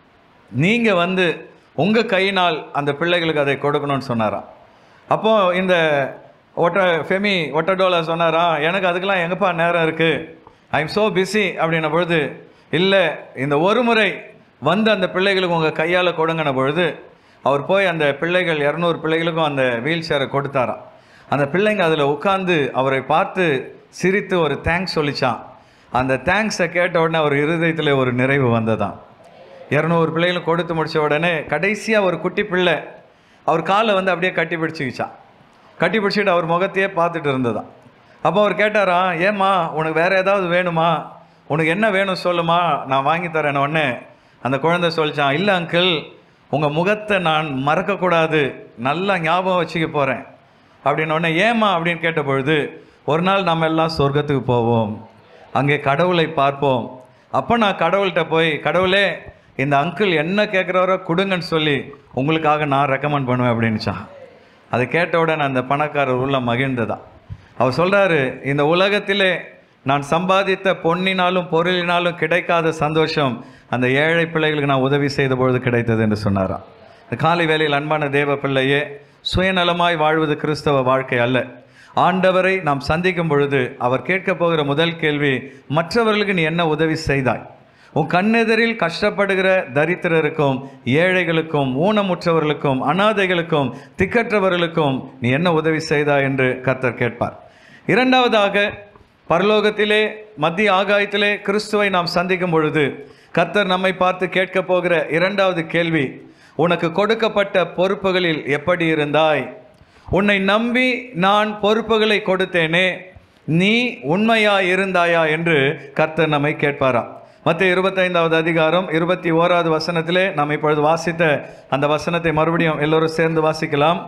நீங்கள் வந்து உங்கள் கையினால் அந்த பிள்ளைகளுக்கு அதை கொடுக்கணும்னு சொன்னாராம் அப்போ இந்த ஒட்ட ஃபெமி ஒட்டடோலா சொன்னாராம் எனக்கு அதுக்கெல்லாம் எங்கப்பா நேரம் இருக்குது ஐ எம் ஸோ பிஸி அப்படின்ன பொழுது இல்லை இந்த ஒரு முறை வந்து அந்த பிள்ளைகளுக்கு உங்கள் கையால் கொடுங்கின பொழுது அவர் போய் அந்த பிள்ளைகள் இரநூறு பிள்ளைகளுக்கும் அந்த வீல் சேரை கொடுத்தாராம் அந்த பிள்ளைங்க அதில் உட்கார்ந்து அவரை பார்த்து சிரித்து ஒரு தேங்க்ஸ் சொல்லிச்சான் அந்த தேங்க்ஸை கேட்ட உடனே அவர் இருதயத்தில் ஒரு நிறைவு வந்ததாம் இரநூறு பிள்ளைகளும் கொடுத்து முடிச்ச உடனே கடைசியாக ஒரு குட்டி பிள்ளை அவர் காலை வந்து அப்படியே கட்டி பிடிச்சிக்கிச்சான் கட்டி பிடிச்சிட்டு அவர் முகத்தையே பார்த்துட்டு இருந்ததாம் அப்போ அவர் கேட்டாரா ஏம்மா உனக்கு வேற ஏதாவது வேணுமா உனக்கு என்ன வேணும் சொல்லுமா நான் வாங்கி தரேன் உடனே அந்த குழந்தை சொல்லிச்சான் இல்லை அங்கிள் உங்கள் முகத்தை நான் மறக்கக்கூடாது நல்லா ஞாபகம் வச்சுக்க போகிறேன் அப்படின்னு உடனே ஏம்மா அப்படின்னு கேட்ட பொழுது ஒரு நாள் நம்ம எல்லாம் சொர்க்கத்துக்கு போவோம் அங்கே கடவுளை பார்ப்போம் அப்போ நான் கடவுள்கிட்ட போய் கடவுளே இந்த அங்கிள் என்ன கேட்குறாரோ கொடுங்கன்னு சொல்லி உங்களுக்காக நான் ரெக்கமெண்ட் பண்ணுவேன் அப்படின்னுச்சான் அதை கேட்ட உடனே அந்த பணக்காரர் உள்ள மகிழ்ந்ததா அவர் சொல்கிறாரு இந்த உலகத்திலே நான் சம்பாதித்த பொன்னினாலும் பொருளினாலும் கிடைக்காத சந்தோஷம் அந்த ஏழை பிள்ளைகளுக்கு நான் உதவி செய்த பொழுது கிடைத்தது என்று சொன்னாராம் இந்த காலை வேளையில் அன்பான தேவ பிள்ளையே சுயநலமாய் வாழ்வது கிறிஸ்தவ வாழ்க்கை அல்ல ஆண்டவரை நாம் சந்திக்கும் பொழுது அவர் கேட்கப் போகிற முதல் கேள்வி மற்றவர்களுக்கு நீ என்ன உதவி செய்தாய் உன் கண்ணெதிரில் கஷ்டப்படுகிற தரித்திரருக்கும் ஏழைகளுக்கும் ஊனமுற்றவர்களுக்கும் அனாதைகளுக்கும் திக்கற்றவர்களுக்கும் நீ என்ன உதவி செய்தாய் என்று கர்த்தர் கேட்பார் இரண்டாவதாக பரலோகத்திலே மத்திய ஆகாயத்திலே கிறிஸ்துவை நாம் சந்திக்கும் பொழுது கர்த்தர் நம்மை பார்த்து கேட்கப் போகிற இரண்டாவது கேள்வி உனக்கு கொடுக்கப்பட்ட பொறுப்புகளில் எப்படி இருந்தாய் உன்னை நம்பி நான் பொறுப்புகளை கொடுத்தேனே நீ உண்மையா இருந்தாயா என்று கர்த்தர் நம்மை கேட்பாராம் மற்ற இருபத்தைந்தாவது அதிகாரம் இருபத்தி ஓராவது வசனத்திலே நாம் இப்பொழுது வாசித்த அந்த வசனத்தை மறுபடியும் எல்லோரும் சேர்ந்து வாசிக்கலாம்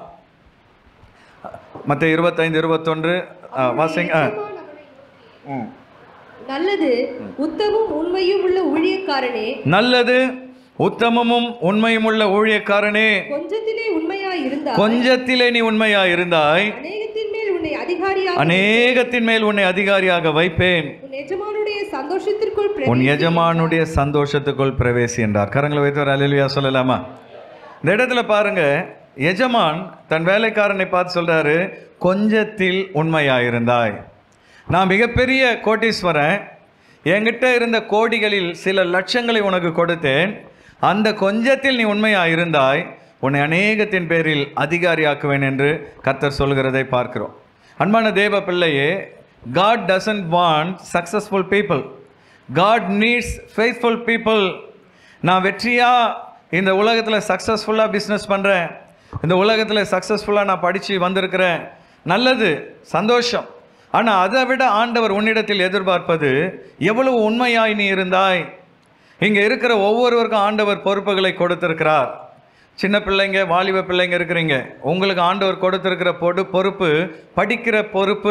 மற்ற இருபத்தைந்து இருபத்தொன்று வாசிங்க ஆ. ம். நல்லது உத்தமும் உண்மையும் உள்ள ஊழியக்காரனே நல்லது உத்தமமும் உண்மையும் உள்ள ஊழியக்காரனே கொஞ்சத்திலே உண்மையாய் இருந்தால் கொஞ்சத்திலே நீ உண்மையா இருந்தாய் அநேகத்தின் மேல் உன்னை அதிகாரியாக அநேகத்தின் மேல் உன்னை அதிகாரியாக வைப்பேன் உன் எஜமானுடைய சந்தோஷத்திற்குள் உன் பிரவேசி. எஜமானுடைய சந்தோஷத்துக்குள் பிரவேசி என்றார் கரங்களை வைத்து ஒரு அலிலுயா சொல்லலாமா இந்த இடத்துல பாருங்க எஜமான் தன் வேலைக்காரனை பார்த்து சொல்றாரு கொஞ்சத்தில் உண்மையாயிருந்தாய் நான் மிகப்பெரிய கோட்டீஸ்வரன் என்கிட்ட இருந்த கோடிகளில் சில லட்சங்களை உனக்கு கொடுத்தேன் அந்த கொஞ்சத்தில் நீ உண்மையாயிருந்தாய் உன்னை அநேகத்தின் பேரில் அதிகாரியாக்குவேன் என்று கர்த்தர் சொல்கிறதை பார்க்கிறோம் அன்பான தேவ பிள்ளையே God doesn't want successful people God needs faithful people நான் வெற்றியாக இந்த உலகத்தில் சக்ஸஸ்ஃபுல்லாக பிஸ்னஸ் பண்ணுறேன் இந்த உலகத்தில் சக்ஸஸ்ஃபுல்லாக நான் படித்து வந்திருக்கிறேன் நல்லது சந்தோஷம் ஆனால் அதை விட ஆண்டவர் உன்னிடத்தில் எதிர்பார்ப்பது எவ்வளவு உண்மையாய் நீ இருந்தாய் இங்கே இருக்கிற ஒவ்வொருவருக்கும் ஆண்டவர் பொறுப்புகளை கொடுத்திருக்கிறார் சின்ன பிள்ளைங்க வாலிப பிள்ளைங்க இருக்கிறீங்க உங்களுக்கு ஆண்டவர் கொடுத்திருக்கிற பொடு பொறுப்பு படிக்கிற பொறுப்பு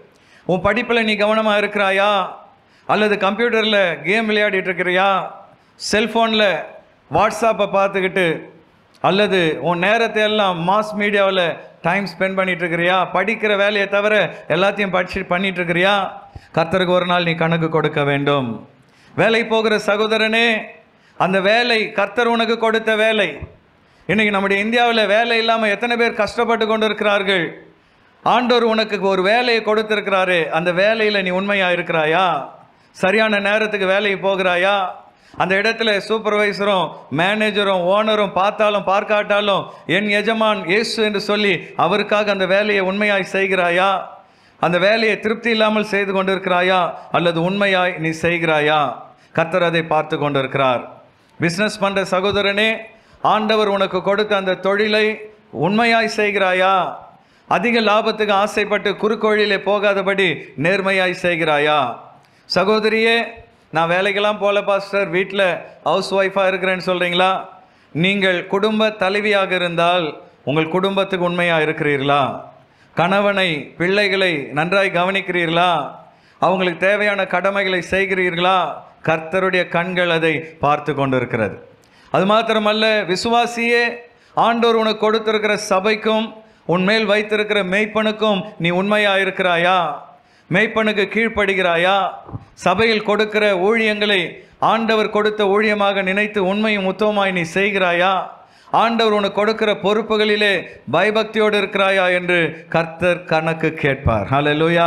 உன் படிப்பில் நீ கவனமாக இருக்கிறாயா அல்லது கம்ப்யூட்டரில் கேம் விளையாடிட்டு இருக்கிறியா செல்ஃபோனில் வாட்ஸ்அப்பை பார்த்துக்கிட்டு அல்லது உன் நேரத்தை எல்லாம் மாஸ் மீடியாவில் டைம் ஸ்பெண்ட் பண்ணிட்டு இருக்கிறியா படிக்கிற வேலையை தவிர எல்லாத்தையும் படிச்சு பண்ணிட்டு இருக்கிறியா கர்த்தருக்கு ஒரு நாள் நீ கணக்கு கொடுக்க வேண்டும் வேலை போகிற சகோதரனே அந்த வேலை கர்த்தர் உனக்கு கொடுத்த வேலை இன்னைக்கு நம்முடைய இந்தியாவில் வேலை இல்லாமல் எத்தனை பேர் கஷ்டப்பட்டு கொண்டு இருக்கிறார்கள் ஆண்டவர் உனக்கு ஒரு வேலையை கொடுத்திருக்கிறாரு அந்த வேலையில் நீ உண்மையா இருக்கிறாயா சரியான நேரத்துக்கு வேலைக்கு போகிறாயா அந்த இடத்துல சூப்பர்வைசரும் மேனேஜரும் ஓனரும் பார்த்தாலும் பார்க்காட்டாலும் என் எஜமான் இயேசு என்று சொல்லி அவருக்காக அந்த வேலையை உண்மையாய் செய்கிறாயா அந்த வேலையை திருப்தி இல்லாமல் செய்து கொண்டிருக்கிறாயா அல்லது உண்மையாய் நீ செய்கிறாயா கர்த்தர் அதை பார்த்து கொண்டிருக்கிறார் பிஸ்னஸ் பண்ற சகோதரனே ஆண்டவர் உனக்கு கொடுத்த அந்த தொழிலை உண்மையாய் செய்கிறாயா அதிக லாபத்துக்கு ஆசைப்பட்டு குறுக்கோழிலே போகாதபடி நேர்மையாய் செய்கிறாயா சகோதரியே நான் வேலைக்கெல்லாம் போல பாஸ்டர் வீட்டில் ஹவுஸ் ஒய்ஃபாக இருக்கிறேன்னு சொல்கிறீங்களா நீங்கள் குடும்ப தலைவியாக இருந்தால் உங்கள் குடும்பத்துக்கு உண்மையாக இருக்கிறீர்களா கணவனை பிள்ளைகளை நன்றாய் கவனிக்கிறீர்களா அவங்களுக்கு தேவையான கடமைகளை செய்கிறீர்களா கர்த்தருடைய கண்கள் அதை பார்த்து கொண்டிருக்கிறது அது மாத்திரமல்ல விசுவாசியே ஆண்டோர் உனக்கு கொடுத்திருக்கிற சபைக்கும் உன்மேல் வைத்திருக்கிற மெய்ப்பனுக்கும் நீ உண்மையா இருக்கிறாயா மெய்ப்பனுக்கு கீழ்ப்படுகிறாயா சபையில் கொடுக்கிற ஊழியங்களை ஆண்டவர் கொடுத்த ஊழியமாக நினைத்து உண்மையும் உத்தமமாய் நீ செய்கிறாயா ஆண்டவர் உனக்கு கொடுக்கிற பொறுப்புகளிலே பயபக்தியோடு இருக்கிறாயா என்று கர்த்தர் கணக்கு கேட்பார் ஹalleluya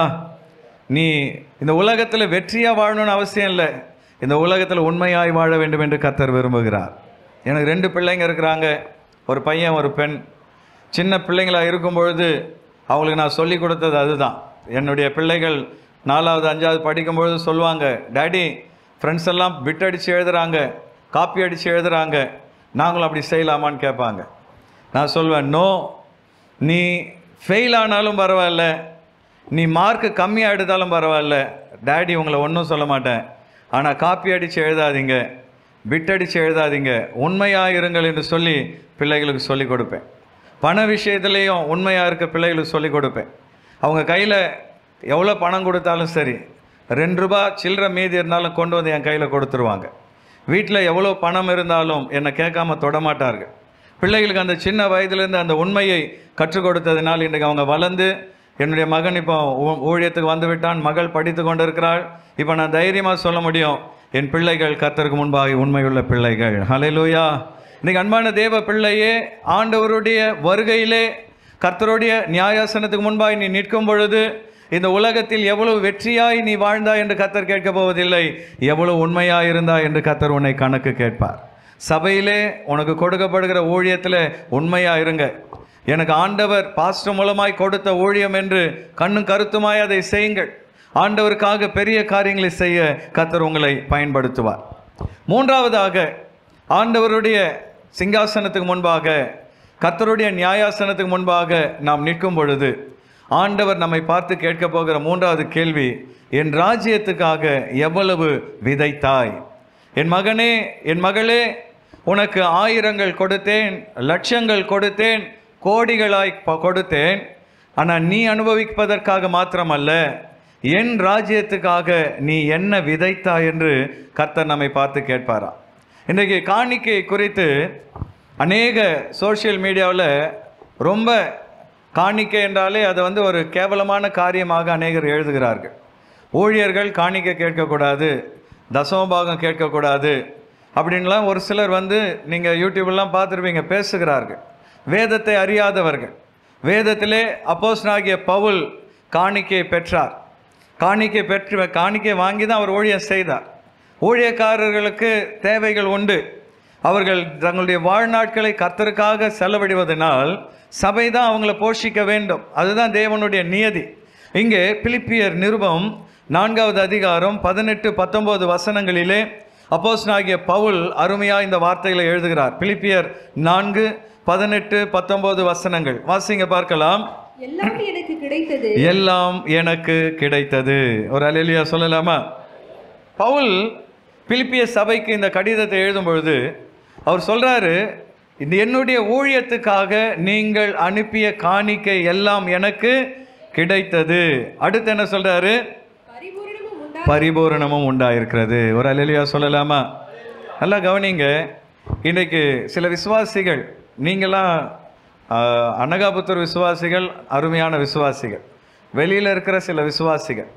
நீ இந்த உலகத்தில் வெற்றியாக வாழணும்னு அவசியம் இல்லை இந்த உலகத்தில் உண்மையாய் வாழ வேண்டும் என்று கர்த்தர் விரும்புகிறார் எனக்கு ரெண்டு பிள்ளைங்க இருக்கிறாங்க ஒரு பையன் ஒரு பெண் சின்ன பிள்ளைங்களா இருக்கும் பொழுது அவங்களுக்கு நான் சொல்லி கொடுத்தது அதுதான் என்னுடைய பிள்ளைகள் நாலாவது அஞ்சாவது படிக்கும்பொழுது சொல்லுவாங்க டேடி ஃப்ரெண்ட்ஸ் எல்லாம் பிட் அடித்து எழுதுறாங்க காப்பி அடித்து எழுதுறாங்க நாங்களும் அப்படி செய்யலாமான்னு கேட்பாங்க நான் சொல்வேன் நோ நீ ஃபெயில் ஆனாலும் பரவாயில்ல நீ மார்க்கு கம்மியாக எடுத்தாலும் பரவாயில்ல டேடி உங்களை ஒன்றும் சொல்ல மாட்டேன் ஆனால் காப்பி அடித்து எழுதாதீங்க பிட் அடித்து எழுதாதீங்க உண்மையாக இருங்கள் என்று சொல்லி பிள்ளைகளுக்கு சொல்லிக் கொடுப்பேன் பண விஷயத்துலேயும் உண்மையாக இருக்க பிள்ளைகளுக்கு சொல்லிக் கொடுப்பேன் அவங்க கையில் எவ்வளோ பணம் கொடுத்தாலும் சரி ரெண்டு ரூபா சில்லறை மீதி இருந்தாலும் கொண்டு வந்து என் கையில் கொடுத்துருவாங்க வீட்டில் எவ்வளோ பணம் இருந்தாலும் என்னை கேட்காம தொடமாட்டார்கள் பிள்ளைகளுக்கு அந்த சின்ன வயதிலிருந்து அந்த உண்மையை கற்றுக் கொடுத்ததினால் இன்றைக்கு அவங்க வளர்ந்து என்னுடைய மகன் இப்போ ஊ- ஊழியத்துக்கு வந்து விட்டான் மகள் படித்து கொண்டிருக்கிறாள் இப்போ நான் தைரியமாக சொல்ல முடியும் என் பிள்ளைகள் கர்த்தருக்கு முன்பாக உண்மையுள்ள பிள்ளைகள் ஹalleluya இன்னைக்கு அன்பான தேவ பிள்ளையே ஆண்டவருடைய வருகையிலே கர்த்தருடைய நியாயாசனத்துக்கு முன்பாக நீ நிற்கும் பொழுது இந்த உலகத்தில் எவ்வளவு வெற்றியாய் நீ வாழ்ந்தாய் என்று கர்த்தர் கேட்கப் போவதில்லை எவ்வளவு உண்மையாய் இருந்தாய் என்று கர்த்தர் உன்னை கணக்கு கேட்பார் சபையிலே உனக்கு கொடுக்கப்படுகிற ஊழியத்தில் உண்மையா இருங்க எனக்கு ஆண்டவர் பாஸ்டர் மூலமாய் கொடுத்த ஊழியம் என்று கண்ணும் கருத்துமாய் அதை செய்யுங்கள் ஆண்டவருக்காக பெரிய காரியங்களை செய்ய கர்த்தர் உங்களை பயன்படுத்துவார் மூன்றாவதாக ஆண்டவருடைய சிங்காசனத்துக்கு முன்பாக கர்த்தருடைய நியாயாசனத்துக்கு முன்பாக நாம் நிற்கும் பொழுது ஆண்டவர் நம்மை பார்த்து கேட்க போகிற மூன்றாவது கேள்வி என் ராஜ்யத்துக்காக எவ்வளவு விதைத்தாய் என் மகனே என் மகளே உனக்கு ஆயிரங்கள் கொடுத்தேன் லட்சங்கள் கொடுத்தேன் கோடிகளாய் ப- கொடுத்தேன் ஆனால் நீ அனுபவிப்பதற்காக மாத்திரமல்ல என் ராஜ்யத்துக்காக நீ என்ன விதைத்தாய் என்று கர்த்தர் நம்மை பார்த்து கேட்பாராம் இன்றைக்கு காணிக்கை குறித்து அநேக சோஷியல் மீடியாவில் ரொம்ப காணிக்கை என்றாலே அதை வந்து ஒரு கேவலமான காரியமாக அநேகர் எழுதுகிறார்கள் ஊழியர்கள் காணிக்கை கேட்கக்கூடாது தசமபாகம் கேட்கக்கூடாது அப்படின்லாம் ஒரு சிலர் வந்து நீங்கள் யூடியூப்லாம் பார்த்துருப்பீங்க பேசுகிறார்கள் வேதத்தை அறியாதவர்கள் வேதத்திலே அப்போஸ்தலனாகிய பவுல் காணிக்கை பெற்றார் காணிக்கை பெற்று காணிக்கை வாங்கி தான் அவர் ஊழியம் செய்தார் ஊழியக்காரர்களுக்கு தேவைகள் உண்டு அவர்கள் தங்களுடைய வாழ்நாட்களை கர்த்தருக்காக செலவிடுவதனால் சபை தான் அவங்கள போஷிக்க வேண்டும் அதுதான் தேவனுடைய நியதி இங்கே பிலிப்பியர் நிருபம் நான்காவது அதிகாரம் பதினெட்டு பத்தொன்பது வசனங்களிலே அப்போஸ்தலனாகிய பவுல் அருமையாக இந்த வார்த்தைகளை எழுதுகிறார் பிலிப்பியர் நான்கு பதினெட்டு பத்தொன்பது வசனங்கள் வாசிங்க பார்க்கலாம் எல்லாம் எனக்கு கிடைத்தது எல்லாம் எனக்கு கிடைத்தது ஒரு அலையிலியா சொல்லலாமா பவுல் பிலிப்பிய சபைக்கு இந்த கடிதத்தை எழுதும் பொழுது அவர் சொல்றாரு இந்த என்னுடைய ஊழியத்துக்காக நீங்கள் அனுப்பிய காணிக்கை எல்லாம் எனக்கு கிடைத்தது அடுத்து என்ன சொல்றாரு பரிபூரணமும் உண்டா பரிபூரணமும் உண்டாயிருக்கிறது ஒரு அலையிலியா சொல்லலாமா நல்லா கவனிங்க இன்றைக்கு சில விசுவாசிகள் நீங்களாம் ஆஹ், அனகாபுத்தூர் விசுவாசிகள் அருமையான விசுவாசிகள் வெளியில் இருக்கிற சில விசுவாசிகள்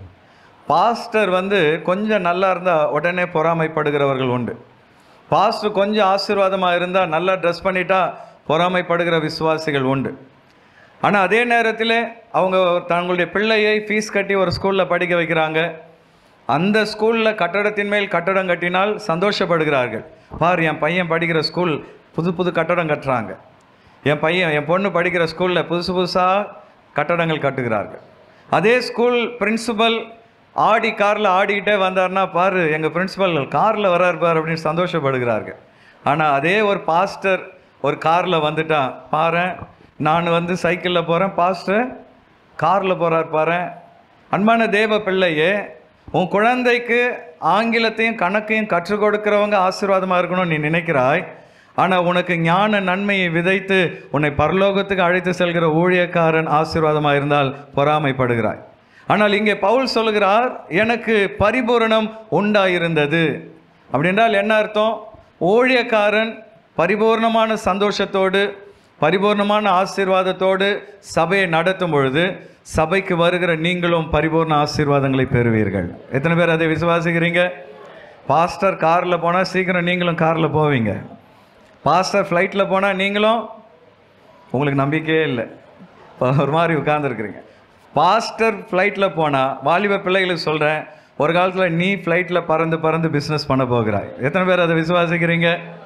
பாஸ்டர் வந்து கொஞ்சம் நல்லா இருந்தால் உடனே பொறாமைப்படுகிறவர்கள் உண்டு பாஸ்டர் கொஞ்சம் ஆசீர்வாதமாக இருந்தால் நல்லா ட்ரெஸ் பண்ணிட்டா பொறாமைப்படுகிற விசுவாசிகள் உண்டு ஆனால் அதே நேரத்தில் அவங்க தங்களுடைய பிள்ளையை ஃபீஸ் கட்டி ஒரு ஸ்கூலில் படிக்க வைக்கிறாங்க அந்த ஸ்கூலில் கட்டடத்தின் மேல் கட்டடம் கட்டினால் சந்தோஷப்படுகிறார்கள் பார் என் பையன் படிக்கிற ஸ்கூல் புது புது கட்டடம் கட்டுறாங்க என் பையன் என் பொண்ணு படிக்கிற ஸ்கூலில் புதுசு புதுசாக கட்டடங்கள் கட்டுகிறார்கள் அதே ஸ்கூல் பிரின்சிபல் ஆடி காரில் ஆடிக்கிட்டே வந்தார்னா பாரு எங்கள் பிரின்சிபல் காரில் வரார் பார் அப்படின்னு சந்தோஷப்படுகிறார்கள் ஆனால் அதே ஒரு பாஸ்டர் ஒரு காரில் வந்துட்டான் பாரேன் நான் வந்து சைக்கிளில் போகிறேன் பாஸ்டர் காரில் போகிறார் பாரேன் அன்பான தேவ பிள்ளையே உன் குழந்தைக்கு ஆங்கிலத்தையும் கணக்கையும் கற்றுக் கொடுக்கிறவங்க ஆசீர்வாதமாக இருக்கணும்னு நீ நினைக்கிறாய் ஆனால் உனக்கு ஞான நன்மையை விதைத்து உன்னை பரலோகத்துக்கு அழைத்து செல்கிற ஊழியக்காரன் ஆசீர்வாதமாக இருந்தால் பொறாமைப்படுகிறாய் ஆனால் இங்கே பவுல் சொல்கிறார் எனக்கு பரிபூரணம் உண்டாயிருந்தது அப்படின்றால் என்ன அர்த்தம் ஊழியக்காரன் பரிபூர்ணமான சந்தோஷத்தோடு பரிபூர்ணமான ஆசீர்வாதத்தோடு சபையை நடத்தும் பொழுது சபைக்கு வருகிற நீங்களும் பரிபூர்ண ஆசீர்வாதங்களை பெறுவீர்கள் எத்தனை பேர் அதை விசுவாசிக்கிறீங்க பாஸ்டர் காரில் போனால் சீக்கிரம் நீங்களும் காரில் போவீங்க பாஸ்டர் ஃப்ளைட்டில் போனால் நீங்களும் உங்களுக்கு நம்பிக்கையே இல்லை இப்போ ஒரு மாதிரி உட்காந்துருக்குறீங்க பாஸ்டர் ஃப்ளைட்டில் போனால் வாலிப பிள்ளைகளுக்கு சொல்கிறேன் ஒரு காலத்தில் நீ ஃப்ளைட்டில் பறந்து பறந்து பிஸ்னஸ் பண்ண போகிறாய் எத்தனை பேர் அதை விசுவாசிக்கிறீங்க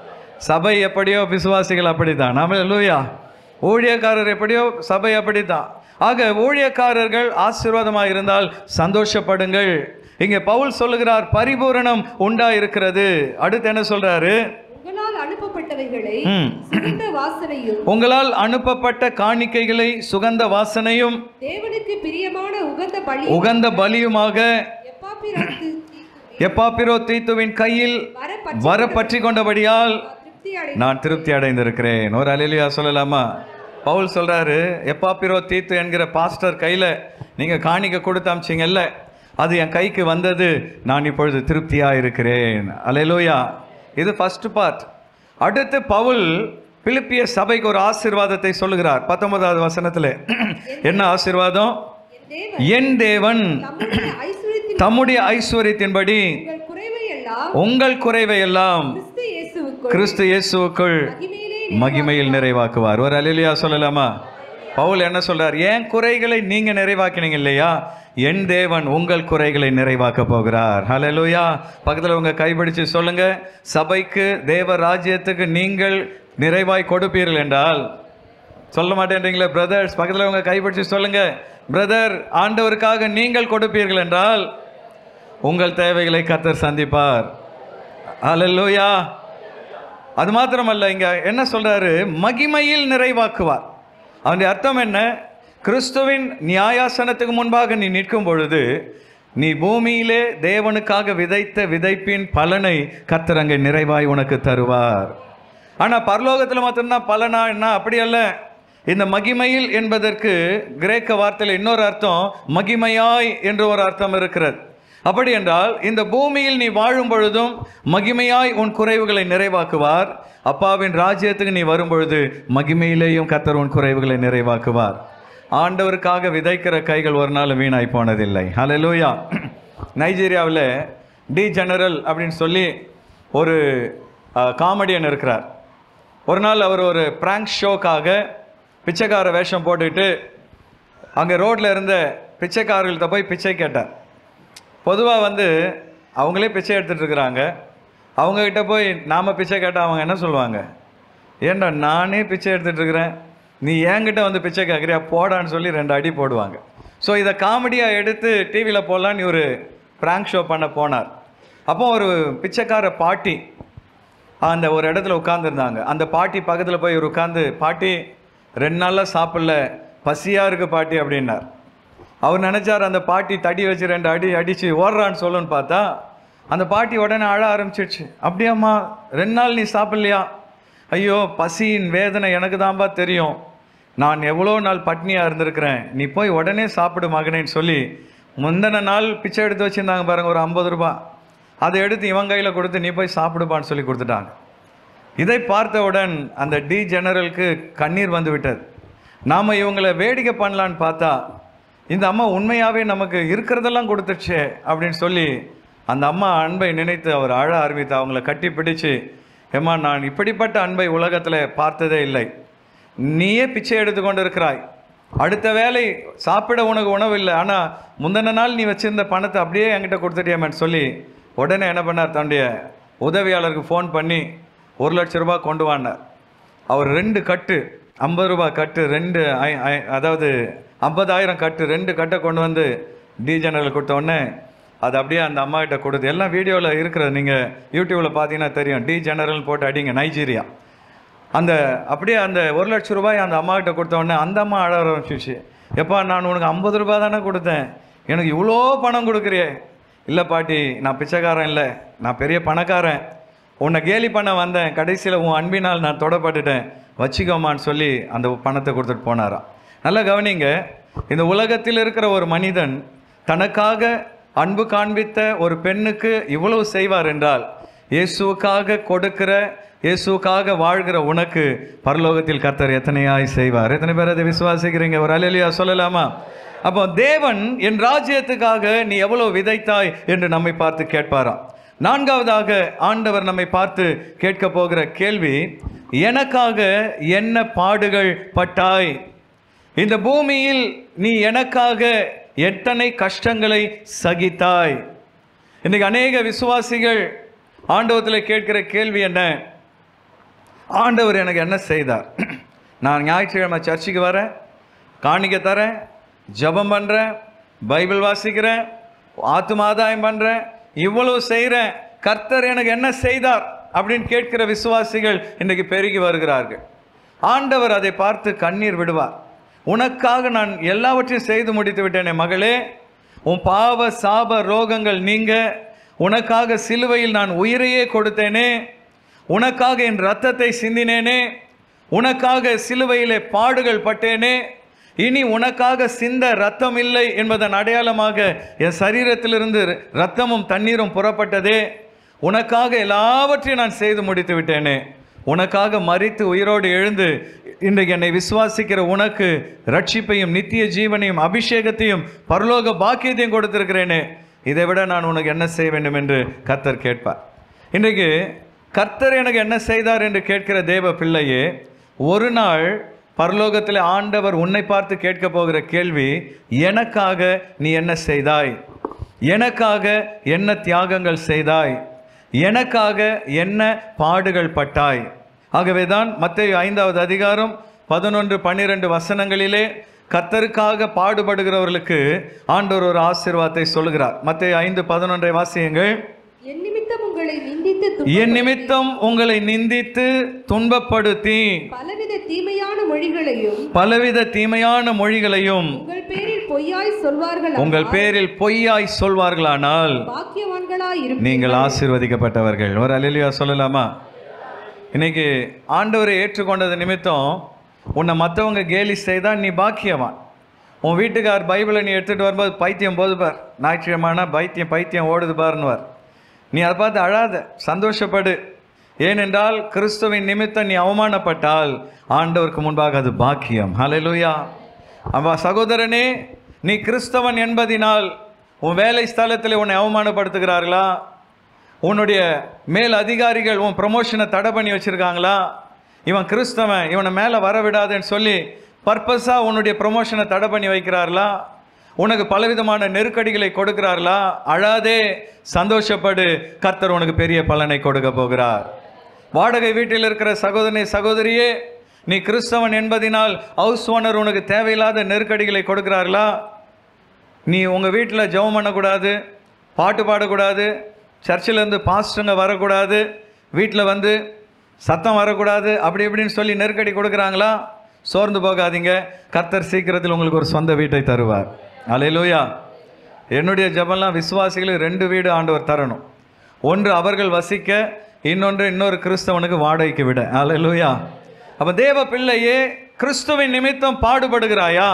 சபை எப்படியோ விசுவாசிகள் அப்படித்தான் நாம லூயா ஊழியக்காரர் எப்படியோ சபை அப்படித்தான் ஆக ஊழியக்காரர்கள் ஆசீர்வாதமாக இருந்தால் சந்தோஷப்படுங்கள் இங்கே பவுல் சொல்லுகிறார் பரிபூரணம் உண்டா இருக்கிறது அடுத்து என்ன சொல்றாரு உங்களால் அனுப்பப்பட்டவைகளை ம். சுகந்த வாசனையும் உங்களால் அனுப்பப்பட்ட காணிக்கைகளை சுகந்த வாசனையும் தேவனுக்கு பிரியமான உகந்த பலி உகந்த பலியுமாக எப்பாப்பிராத்து எப்பாப்பிரோ தீத்துவின் கையில் வர வர பற்றி கொண்டபடியால் திருப்தி அடை நான் திருப்தி அடைந்திருக்கிறேன் ஒரு அலிலியா சொல்லலாமா பவுல் சொல்றாரு எப்பாப்பிரோ தீத்து என்கிற பாஸ்டர் கையில் நீங்கள் காணிக்க கொடுத்து அமிச்சிங்கல்ல அது என் கைக்கு வந்தது நான் இப்பொழுது திருப்தியாக இருக்கிறேன் அலையலூயா இது ஃபர்ஸ்ட் பார்ட் அடுத்து பவுல் பிலிப்பிய சபைக்கு ஒரு ஆசீர்வாதத்தை சொல்லுகிறார் பத்தொன்பதாவது வசனத்தில் என்ன ஆசீர்வாதம் என் தேவன் என் தேவன் தம்முடைய ஐஸ்வர்யத்தின் தம்முடைய ஐஸ்வர்யத்தின்படி உங்கள் குறைவை எல்லாம் உங்கள் குறைவை எல்லாம் கிறிஸ்து இயேசுவுக்குள் கிறிஸ்து இயேசுவுக்குள் மகிமையிலே மகிமையில் நிறைவாக்குவார் ஒரு அலிலியா சொல்லலாமா பவுல் என்ன சொல்றார் ஏன் குறைகளை நீங்க நிறைவாக்கினீங்க இல்லையா என் தேவன் உங்கள் குறைகளை நிறைவாக்க போகிறார் ஹalleluya பக்கத்தில் உங்க கைப்பிடிச்சு சொல்லுங்க சபைக்கு தேவ ராஜ்யத்துக்கு நீங்கள் நிறைவாய் கொடுப்பீர்கள் என்றால் சொல்ல மாட்டேன்றீங்களே பிரதர்ஸ் பக்கத்தில் உங்க கைப்பிடிச்சு சொல்லுங்க பிரதர் ஆண்டவருக்காக நீங்கள் கொடுப்பீர்கள் என்றால் உங்கள் தேவைகளை கர்த்தர் சந்திப்பார் ஹalleluya அது மாத்திரமல்ல இங்க என்ன சொல்றாரு மகிமையில் நிறைவாக்குவார் அவனுடைய அர்த்தம் என்ன கிறிஸ்துவின் நியாயாசனத்துக்கு முன்பாக நீ நிற்கும் பொழுது நீ பூமியிலே தேவனுக்காக விதைத்த விதைப்பின் பலனை கர்த்தர் அங்கே நிறைவாய் உனக்கு தருவார் ஆனா பரலோகத்தில் மாத்திரம்தான் பலனா என்ன அப்படி அல்ல இந்த மகிமையில் என்பதற்கு கிரேக்க வார்த்தையில் இன்னொரு அர்த்தம் மகிமையாய் என்று ஒரு அர்த்தம் இருக்கிறது அப்படி என்றால் இந்த பூமியில் நீ வாழும் பொழுதும் மகிமையாய் உன் குறைவுகளை நிறைவாக்குவார் அப்பாவின் ராஜ்யத்துக்கு நீ வரும் பொழுது மகிமையிலேயும் கத்தர் உன் குறைவுகளை நிறைவாக்குவார் ஆண்டவருக்காக விதைக்கிற கைகள் ஒரு நாள் வீணாய் போனதில்லை ஹalleluya நைஜீரியாவில் டி ஜெனரல் அப்படின்னு சொல்லி ஒரு காமெடியன் இருக்கிறார் ஒரு நாள் அவர் ஒரு பிராங்க் ஷோக்காக பிச்சைக்கார வேஷம் போட்டுட்டு அங்கே ரோட்டில் இருந்த பிச்சைக்காரர்கள்ட்ட போய் பிச்சை கேட்டார் பொதுவாக வந்து அவங்களே பிச்சை எடுத்துட்டு இருக்கிறாங்க அவங்கக்கிட்ட போய் நாம் பிச்சை கேட்டால் அவங்க என்ன சொல்லுவாங்க ஏன்டா நானே பிச்சை எடுத்துட்டு இருக்கிறேன் நீ என்கிட்ட வந்து பிச்சை கேட்குறியா போடான்னு சொல்லி ரெண்டு அடி போடுவாங்க ஸோ இதை காமெடியாக எடுத்து டிவியில் போடலான்னு ஒரு ப்ராங்க் ஷோ பண்ண போனார் அப்போ ஒரு பிச்சைக்கார பாட்டி அந்த ஒரு இடத்துல உட்காந்துருந்தாங்க அந்த பாட்டி பக்கத்தில் போய் இவர் உட்காந்து பாட்டி ரெண்டு நாளாக சாப்பிடல பசியாக இருக்கு பாட்டி அப்படின்னார் அவர் நினச்சார் அந்த பாட்டி தடி வச்சு ரெண்டு அடி அடித்து ஓடுறான்னு சொல்லுன்னு பார்த்தா அந்த பாட்டி உடனே அழ ஆரம்பிச்சிடுச்சு அப்படியாம்மா ரெண்டு நாள் நீ சாப்பிட்லையா ஐயோ பசியின் வேதனை எனக்கு தான்பா தெரியும் நான் எவ்வளோ நாள் பட்னியாக இருந்திருக்கிறேன் நீ போய் உடனே சாப்பிடு மகனேன்னு சொல்லி முந்தின நாள் பிச்சை எடுத்து வச்சுருந்தாங்க பாருங்க ஒரு ஐம்பது ரூபாய் அதை எடுத்து இவன் கையில் கொடுத்து நீ போய் சாப்பிடுப்பான்னு சொல்லி கொடுத்துட்டாங்க இதை பார்த்தவுடன் அந்த டி ஜெனரலுக்கு கண்ணீர் வந்து விட்டது நாம் இவங்களை வேடிக்கை பண்ணலான்னு பார்த்தா இந்த அம்மா உண்மையாகவே நமக்கு இருக்கிறதெல்லாம் கொடுத்துச்சே அப்படின்னு சொல்லி அந்த அம்மா அன்பை நினைத்து அவர் அழ ஆரம்பித்து அவங்கள கட்டி பிடிச்சு ஏம்மா நான் இப்படிப்பட்ட அன்பை உலகத்தில் பார்த்ததே இல்லை நீயே பிச்சை எடுத்து கொண்டு இருக்கிறாய் அடுத்த வேலை சாப்பிட உனக்கு உணவு இல்லை ஆனால் முந்தின நாள் நீ வச்சிருந்த பணத்தை அப்படியே என்கிட்ட கொடுத்துட்டியாமேன்னு சொல்லி உடனே என்ன பண்ணார் தன்னுடைய உதவியாளருக்கு ஃபோன் பண்ணி ஒரு லட்ச ரூபாய் கொண்டு வானார் அவர் ரெண்டு கட்டு ஐம்பது ரூபாய் கட்டு ரெண்டு ஐ- ஐ- அதாவது ஐம்பதாயிரம் கட்டு ரெண்டு கட்டை கொண்டு வந்து டி ஜெனரல் கொடுத்த உடனே அது அப்படியே அந்த அம்மா கிட்ட கொடுத்து எல்லாம் வீடியோவில் இருக்கிறது நீங்கள் யூடியூப்பில் பார்த்தீங்கன்னா தெரியும் டி ஜெனரல் போட்டு அடிங்க நைஜீரியா அந்த அப்படியே அந்த ஒரு லட்ச ரூபாய் அந்த அம்மா கிட்ட கொடுத்த உடனே அந்த அம்மா அழ ஆரம்பிச்சிச்சு எப்பா நான் உனக்கு ஐம்பது ரூபாய் தானே கொடுத்தேன் எனக்கு இவ்வளோ பணம் கொடுக்குறியே இல்லை பாட்டி நான் பிச்சைக்காரன் இல்லை நான் பெரிய பணக்காரன் உன்னை கேலி பண்ண வந்தேன் கடைசியில் உன் அன்பினால் நான் தொடப்பட்டுட்டேன் வச்சுக்கோமான்னு சொல்லி அந்த பணத்தை கொடுத்துட்டு போனாராம் நல்லா கவனிங்க இந்த உலகத்தில் இருக்கிற ஒரு மனிதன் தனக்காக அன்பு காண்பித்த ஒரு பெண்ணுக்கு இவ்வளவு செய்வார் என்றால் இயேசுவுக்காக கொடுக்கிற இயேசுவுக்காக வாழ்கிற உனக்கு பரலோகத்தில் கர்த்தர் எத்தனையாய் செய்வார் எத்தனை பேர் அதை விசுவாசிக்கிறீங்க ஒரு அலையிலியா சொல்லலாமா அப்போ தேவன் என் ராஜ்யத்துக்காக நீ எவ்வளவு விதைத்தாய் என்று நம்மை பார்த்து கேட்பாராம் நான்காவதாக ஆண்டவர் நம்மை பார்த்து கேட்க போகிற கேள்வி எனக்காக என்ன பாடுகள் பட்டாய் இந்த பூமியில் நீ எனக்காக எத்தனை கஷ்டங்களை சகித்தாய் இன்னைக்கு அநேக விசுவாசிகள் ஆண்டவத்தில் கேட்கிற கேள்வி என்ன ஆண்டவர் எனக்கு என்ன செய்தார் நான் ஞாயிற்றுக்கிழமை சர்ச்சுக்கு வரேன் காணிக்க தரேன் ஜெபம் பண்ணுறேன் பைபிள் வாசிக்கிறேன் ஆத்துமாதாயம் பண்ணுறேன் இவ்வளவு செய்கிறேன் கர்த்தர் எனக்கு என்ன செய்தார் அப்படின்னு கேட்கிற விசுவாசிகள் இன்றைக்கு பெருகி வருகிறார்கள் ஆண்டவர் அதை பார்த்து கண்ணீர் விடுவார் உனக்காக நான் எல்லாவற்றையும் செய்து முடித்து விட்டேனே மகளே உன் பாவ சாப ரோகங்கள் நீங்க உனக்காக சிலுவையில் நான் உயிரையே கொடுத்தேனே உனக்காக என் ரத்தத்தை சிந்தினேனே உனக்காக சிலுவையிலே பாடுகள் பட்டேனே இனி உனக்காக சிந்த ரத்தம் இல்லை என்பதன் அடையாளமாக என் சரீரத்திலிருந்து ரத்தமும் தண்ணீரும் புறப்பட்டதே உனக்காக எல்லாவற்றையும் நான் செய்து முடித்து விட்டேனே உனக்காக மரித்து உயிரோடு எழுந்து இன்றைக்கு என்னை விசுவாசிக்கிற உனக்கு ரட்சிப்பையும் நித்திய ஜீவனையும் அபிஷேகத்தையும் பரலோக பாக்கியத்தையும் கொடுத்திருக்கிறேனே இதை விட நான் உனக்கு என்ன செய்ய வேண்டும் என்று கர்த்தர் கேட்பார் இன்றைக்கு கர்த்தர் எனக்கு என்ன செய்தார் என்று கேட்கிற தேவ பிள்ளையே ஒரு நாள் பரலோகத்தில் ஆண்டவர் உன்னை பார்த்து கேட்க போகிற கேள்வி எனக்காக நீ என்ன செய்தாய் எனக்காக என்ன தியாகங்கள் செய்தாய் எனக்காக என்ன பாடுகள் பட்டாய் ஆகவேதான் மத்திய ஐந்தாவது அதிகாரம் பதினொன்று பன்னிரெண்டு வசனங்களிலே கர்த்தருக்காக பாடுபடுகிறவர்களுக்கு ஆண்டவர் ஒரு ஆசீர்வாதத்தை சொல்லுகிறார் மத்திய ஐந்து பதினொன்றை வாசியுங்கள் என் நிமித்தம் உங்களை நிந்தித்து என் நிமித்தம் உங்களை நிந்தித்து துன்பப்படுத்தி பலவித தீமையான மொழிகளையும் பலவித தீமையான மொழிகளையும் உங்கள் பேரில் பொய்யாய் சொல்வார்கள் உங்கள் பேரில் பொய்யாய் சொல்வார்களானால் பாக்கியவான்களாய் இருப்பீர்கள் நீங்கள் ஆசீர்வதிக்கப்பட்டவர்கள் ஒரு அலிலியா சொல்லலாமா இன்னைக்கு ஆண்டவரை ஏற்றுக்கொண்டது நிமித்தம் உன்னை மற்றவங்க கேலி செய்தால் நீ பாக்கியவான் உன் வீட்டுக்கார் பைபிளை நீ எடுத்துகிட்டு வரும்போது பைத்தியம் போது பார் ஞாயிற்றுக்கிழமைனா பைத்தியம் பைத்தியம் ஓடுது பாருன்னுவார் நீ அதை பார்த்து அழாத சந்தோஷப்படு ஏனென்றால் கிறிஸ்துவின் நிமித்தம் நீ அவமானப்பட்டால் ஆண்டவருக்கு முன்பாக அது பாக்கியம் ஹalleluya அவ சகோதரனே நீ கிறிஸ்தவன் என்பதினால் உன் வேலை ஸ்தலத்தில் உன்னை அவமானப்படுத்துகிறார்களா உன்னுடைய மேல் அதிகாரிகள் உன் ப்ரமோஷனை தடை பண்ணி வச்சிருக்காங்களா இவன் கிறிஸ்தவன் இவனை மேலே வர விடாதுன்னு சொல்லி பர்பஸாக உன்னுடைய ப்ரொமோஷனை தடை பண்ணி வைக்கிறார்களா உனக்கு பலவிதமான நெருக்கடிகளை கொடுக்கிறார்களா அழாதே சந்தோஷப்படு கர்த்தர் உனக்கு பெரிய பலனை கொடுக்க போகிறார் வாடகை வீட்டில் இருக்கிற சகோதரனை சகோதரியே நீ கிறிஸ்தவன் என்பதினால் ஹவுஸ் ஓனர் உனக்கு தேவையில்லாத நெருக்கடிகளை கொடுக்கிறார்களா நீ உங்கள் வீட்டில் ஜெபம் பண்ணக்கூடாது பாட்டு பாடக்கூடாது சர்ச்சிலேருந்து பாஸ்டருங்க வரக்கூடாது வீட்டில் வந்து சத்தம் வரக்கூடாது அப்படி இப்படின்னு சொல்லி நெருக்கடி கொடுக்குறாங்களா சோர்ந்து போகாதீங்க கர்த்தர் சீக்கிரத்தில் உங்களுக்கு ஒரு சொந்த வீட்டை தருவார் அலையிலூயா என்னுடைய ஜெபம்லாம் விசுவாசிகளுக்கு ரெண்டு வீடு ஆண்டவர் தரணும் ஒன்று அவர்கள் வசிக்க இன்னொன்று இன்னொரு கிறிஸ்தவனுக்கு வாடகைக்கு விட அலையிலூயா அப்போ தேவ பிள்ளையே கிறிஸ்துவின் நிமித்தம் பாடுபடுகிறாயா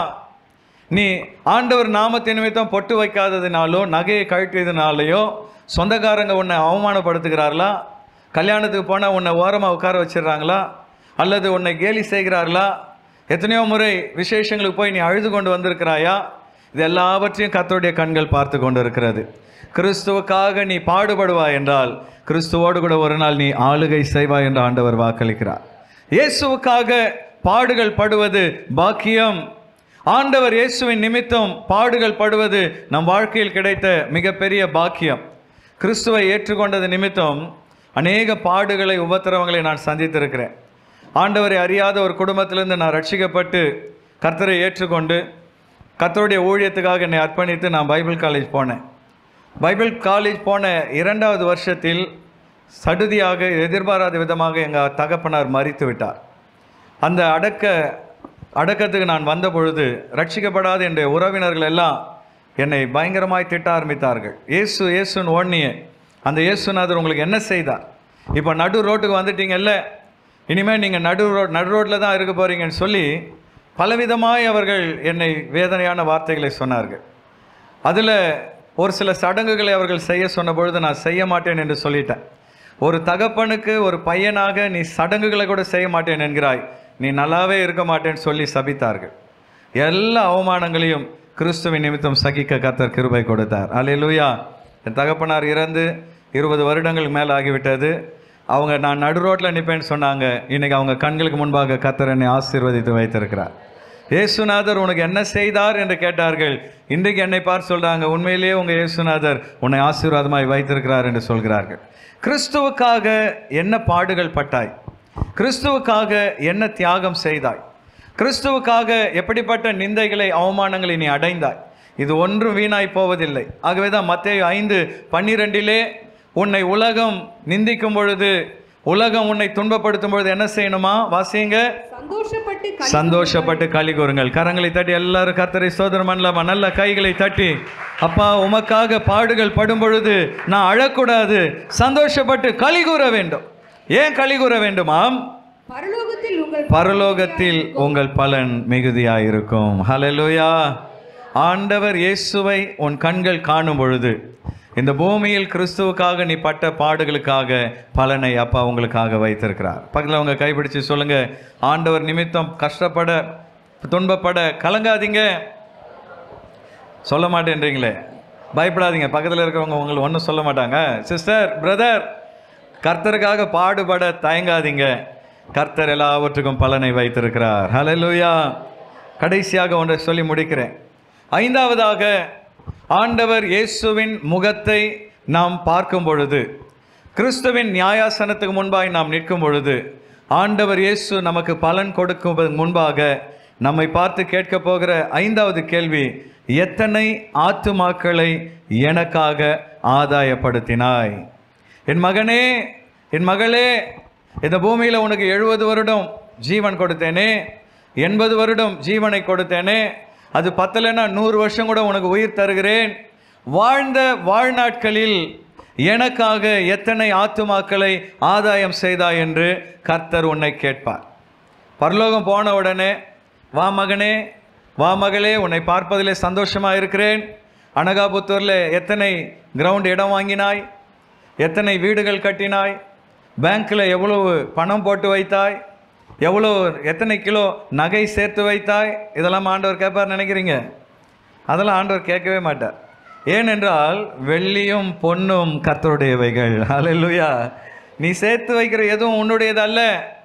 நீ ஆண்டவர் நாமத்தின் நிமித்தம் பொட்டு வைக்காததினாலோ நகையை கழட்டியதுனாலையோ சொந்தக்காரங்க உன்னை அவமானப்படுத்துகிறார்களா கல்யாணத்துக்கு போனால் உன்னை ஓரமாக உட்கார வச்சிடுறாங்களா அல்லது உன்னை கேலி செய்கிறார்களா எத்தனையோ முறை விசேஷங்களுக்கு போய் நீ அழுது கொண்டு வந்திருக்கிறாயா இது எல்லாவற்றையும் கர்த்தருடைய கண்கள் பார்த்து கொண்டு இருக்கிறது கிறிஸ்துவுக்காக நீ பாடுபடுவாய் என்றால் கிறிஸ்துவோடு கூட ஒரு நாள் நீ ஆளுகை செய்வாய் என்று ஆண்டவர் வாக்களிக்கிறார் இயேசுவுக்காக பாடுகள் படுவது பாக்கியம் ஆண்டவர் இயேசுவின் நிமித்தம் பாடுகள் படுவது நம் வாழ்க்கையில் கிடைத்த மிகப்பெரிய பாக்கியம் கிறிஸ்துவை ஏற்றுக்கொண்டது நிமித்தம் அநேக பாடுகளை உபத்திரவங்களை நான் சந்தித்திருக்கிறேன் ஆண்டவரை அறியாத ஒரு குடும்பத்திலிருந்து நான் ரட்சிக்கப்பட்டு கர்த்தரை ஏற்றுக்கொண்டு கர்த்தருடைய ஊழியத்துக்காக என்னை அர்ப்பணித்து நான் பைபிள் காலேஜ் போனேன் பைபிள் காலேஜ் போன இரண்டாவது வருஷத்தில் சடுதியாக எதிர்பாராத விதமாக எங்கள் தகப்பனார் மறித்து விட்டார் அந்த அடக்க அடக்கத்துக்கு நான் வந்த பொழுது ரட்சிக்கப்படாத என்னுடைய உறவினர்கள் எல்லாம் என்னை பயங்கரமாய் திட்ட ஆரம்பித்தார்கள் இயேசு இயேசுன்னு ஓடனியே அந்த இயேசுநாதர் உங்களுக்கு என்ன செய்தார் இப்போ நடு ரோட்டுக்கு வந்துட்டீங்கல்ல இனிமேல் நீங்கள் நடு ரோ நடு ரோட்டில் தான் இருக்க போகிறீங்கன்னு சொல்லி பலவிதமாய் அவர்கள் என்னை வேதனையான வார்த்தைகளை சொன்னார்கள் அதில் ஒரு சில சடங்குகளை அவர்கள் செய்ய சொன்ன பொழுது நான் செய்ய மாட்டேன் என்று சொல்லிட்டேன் ஒரு தகப்பனுக்கு ஒரு பையனாக நீ சடங்குகளை கூட செய்ய மாட்டேன் என்கிறாய் நீ நல்லாவே இருக்க மாட்டேன்னு சொல்லி சபித்தார்கள் எல்லா அவமானங்களையும் கிறிஸ்துவின் நிமித்தம் சகிக்க கத்தர் கிருபை கொடுத்தார் அல்லேலூயா என் தகப்பனார் இறந்து இருபது வருடங்களுக்கு மேலே ஆகிவிட்டது அவங்க நான் நடு ரோட்டில் நிற்பேன்னு சொன்னாங்க இன்னைக்கு அவங்க கண்களுக்கு முன்பாக கத்தர் என்னை ஆசீர்வதித்து வைத்திருக்கிறார் இயேசுநாதர் உனக்கு என்ன செய்தார் என்று கேட்டார்கள் இன்றைக்கு என்னை பார்த்து சொல்றாங்க உண்மையிலேயே உங்க இயேசுநாதர் உன்னை ஆசீர்வாதமாய் வைத்திருக்கிறார் என்று சொல்கிறார்கள் கிறிஸ்துவுக்காக என்ன பாடுகள் பட்டாய் கிறிஸ்துவுக்காக என்ன தியாகம் செய்தாய் கிறிஸ்துவுக்காக எப்படிப்பட்ட நிந்தைகளை அவமானங்களை நீ அடைந்தாய் இது ஒன்றும் வீணாய் போவதில்லை ஆகவே தான் மத்தேயு ஐந்து பன்னிரெண்டிலே உன்னை உலகம் நிந்திக்கும் பொழுது உலகம் உன்னை துன்பப்படுத்தும் பொழுது என்ன செய்யணுமா வாசிங்க சந்தோஷப்பட்டு களி சந்தோஷப்பட்டு களி கூறுங்கள் கரங்களை தட்டி எல்லாரும் கர்த்தரை சோதரம் பண்ணலாமா நல்ல கைகளை தட்டி அப்பா உமக்காக பாடுகள் படும் பொழுது நான் அழக்கூடாது சந்தோஷப்பட்டு களி கூற வேண்டும் ஏன் களி கூற வேண்டுமாம் பரலோகத்தில் உங்கள் பரலோகத்தில் உங்கள் பலன் மிகுதியாயிருக்கும் ஹalleluya ஆண்டவர் இயேசுவை உன் கண்கள் காணும் பொழுது இந்த பூமியில் கிறிஸ்துவுக்காக நீ பட்ட பாடுகளுக்காக பலனை அப்பா உங்களுக்காக வைத்திருக்கிறார் பக்கத்தில் அவங்க கைப்பிடிச்சு சொல்லுங்க ஆண்டவர் நிமித்தம் கஷ்டப்பட துன்பப்பட கலங்காதீங்க சொல்ல மாட்டேன்றீங்களே பயப்படாதீங்க பக்கத்தில் இருக்கிறவங்க உங்களுக்கு ஒன்றும் சொல்ல மாட்டாங்க சிஸ்டர் பிரதர் கர்த்தருக்காக பாடுபட தயங்காதீங்க கர்த்தர் எல்லாவற்றுக்கும் பலனை வைத்திருக்கிறார் ஹalleluya கடைசியாக ஒன்றை சொல்லி முடிக்கிறேன் ஐந்தாவதாக ஆண்டவர் இயேசுவின் முகத்தை நாம் பார்க்கும் பொழுது கிறிஸ்துவின் நியாயாசனத்துக்கு முன்பாய் நாம் நிற்கும் பொழுது ஆண்டவர் இயேசு நமக்கு பலன் கொடுக்கும் முன்பாக நம்மை பார்த்து கேட்க போகிற ஐந்தாவது கேள்வி எத்தனை ஆத்துமாக்களை எனக்காக ஆதாயப்படுத்தினாய் என் மகனே என் மகளே இந்த பூமியில் உனக்கு எழுபது வருடம் ஜீவன் கொடுத்தேனே எண்பது வருடம் ஜீவனை கொடுத்தேனே அது பத்தலைன்னா நூறு வருஷம் கூட உனக்கு உயிர் தருகிறேன் வாழ்ந்த வாழ்நாட்களில் எனக்காக எத்தனை ஆத்துமாக்களை ஆதாயம் செய்தாய் என்று கர்த்தர் உன்னை கேட்பார் பரலோகம் போன உடனே வா மகனே வா மகளே உன்னை பார்ப்பதிலே சந்தோஷமாக இருக்கிறேன் அனகாபுத்தூரில் எத்தனை கிரவுண்ட் இடம் வாங்கினாய் எத்தனை வீடுகள் கட்டினாய் பேங்க்கில் எவ்வளவு பணம் போட்டு வைத்தாய் எவ்வளோ எத்தனை கிலோ நகை சேர்த்து வைத்தாய் இதெல்லாம் ஆண்டவர் கேட்பார் நினைக்கிறீங்க அதெல்லாம் ஆண்டவர் கேட்கவே மாட்டார் ஏனென்றால் வெள்ளியும் பொன்னும் கர்த்தருடையவைகள் ஹalleluya நீ சேர்த்து வைக்கிற எதுவும் உன்னுடையதல்ல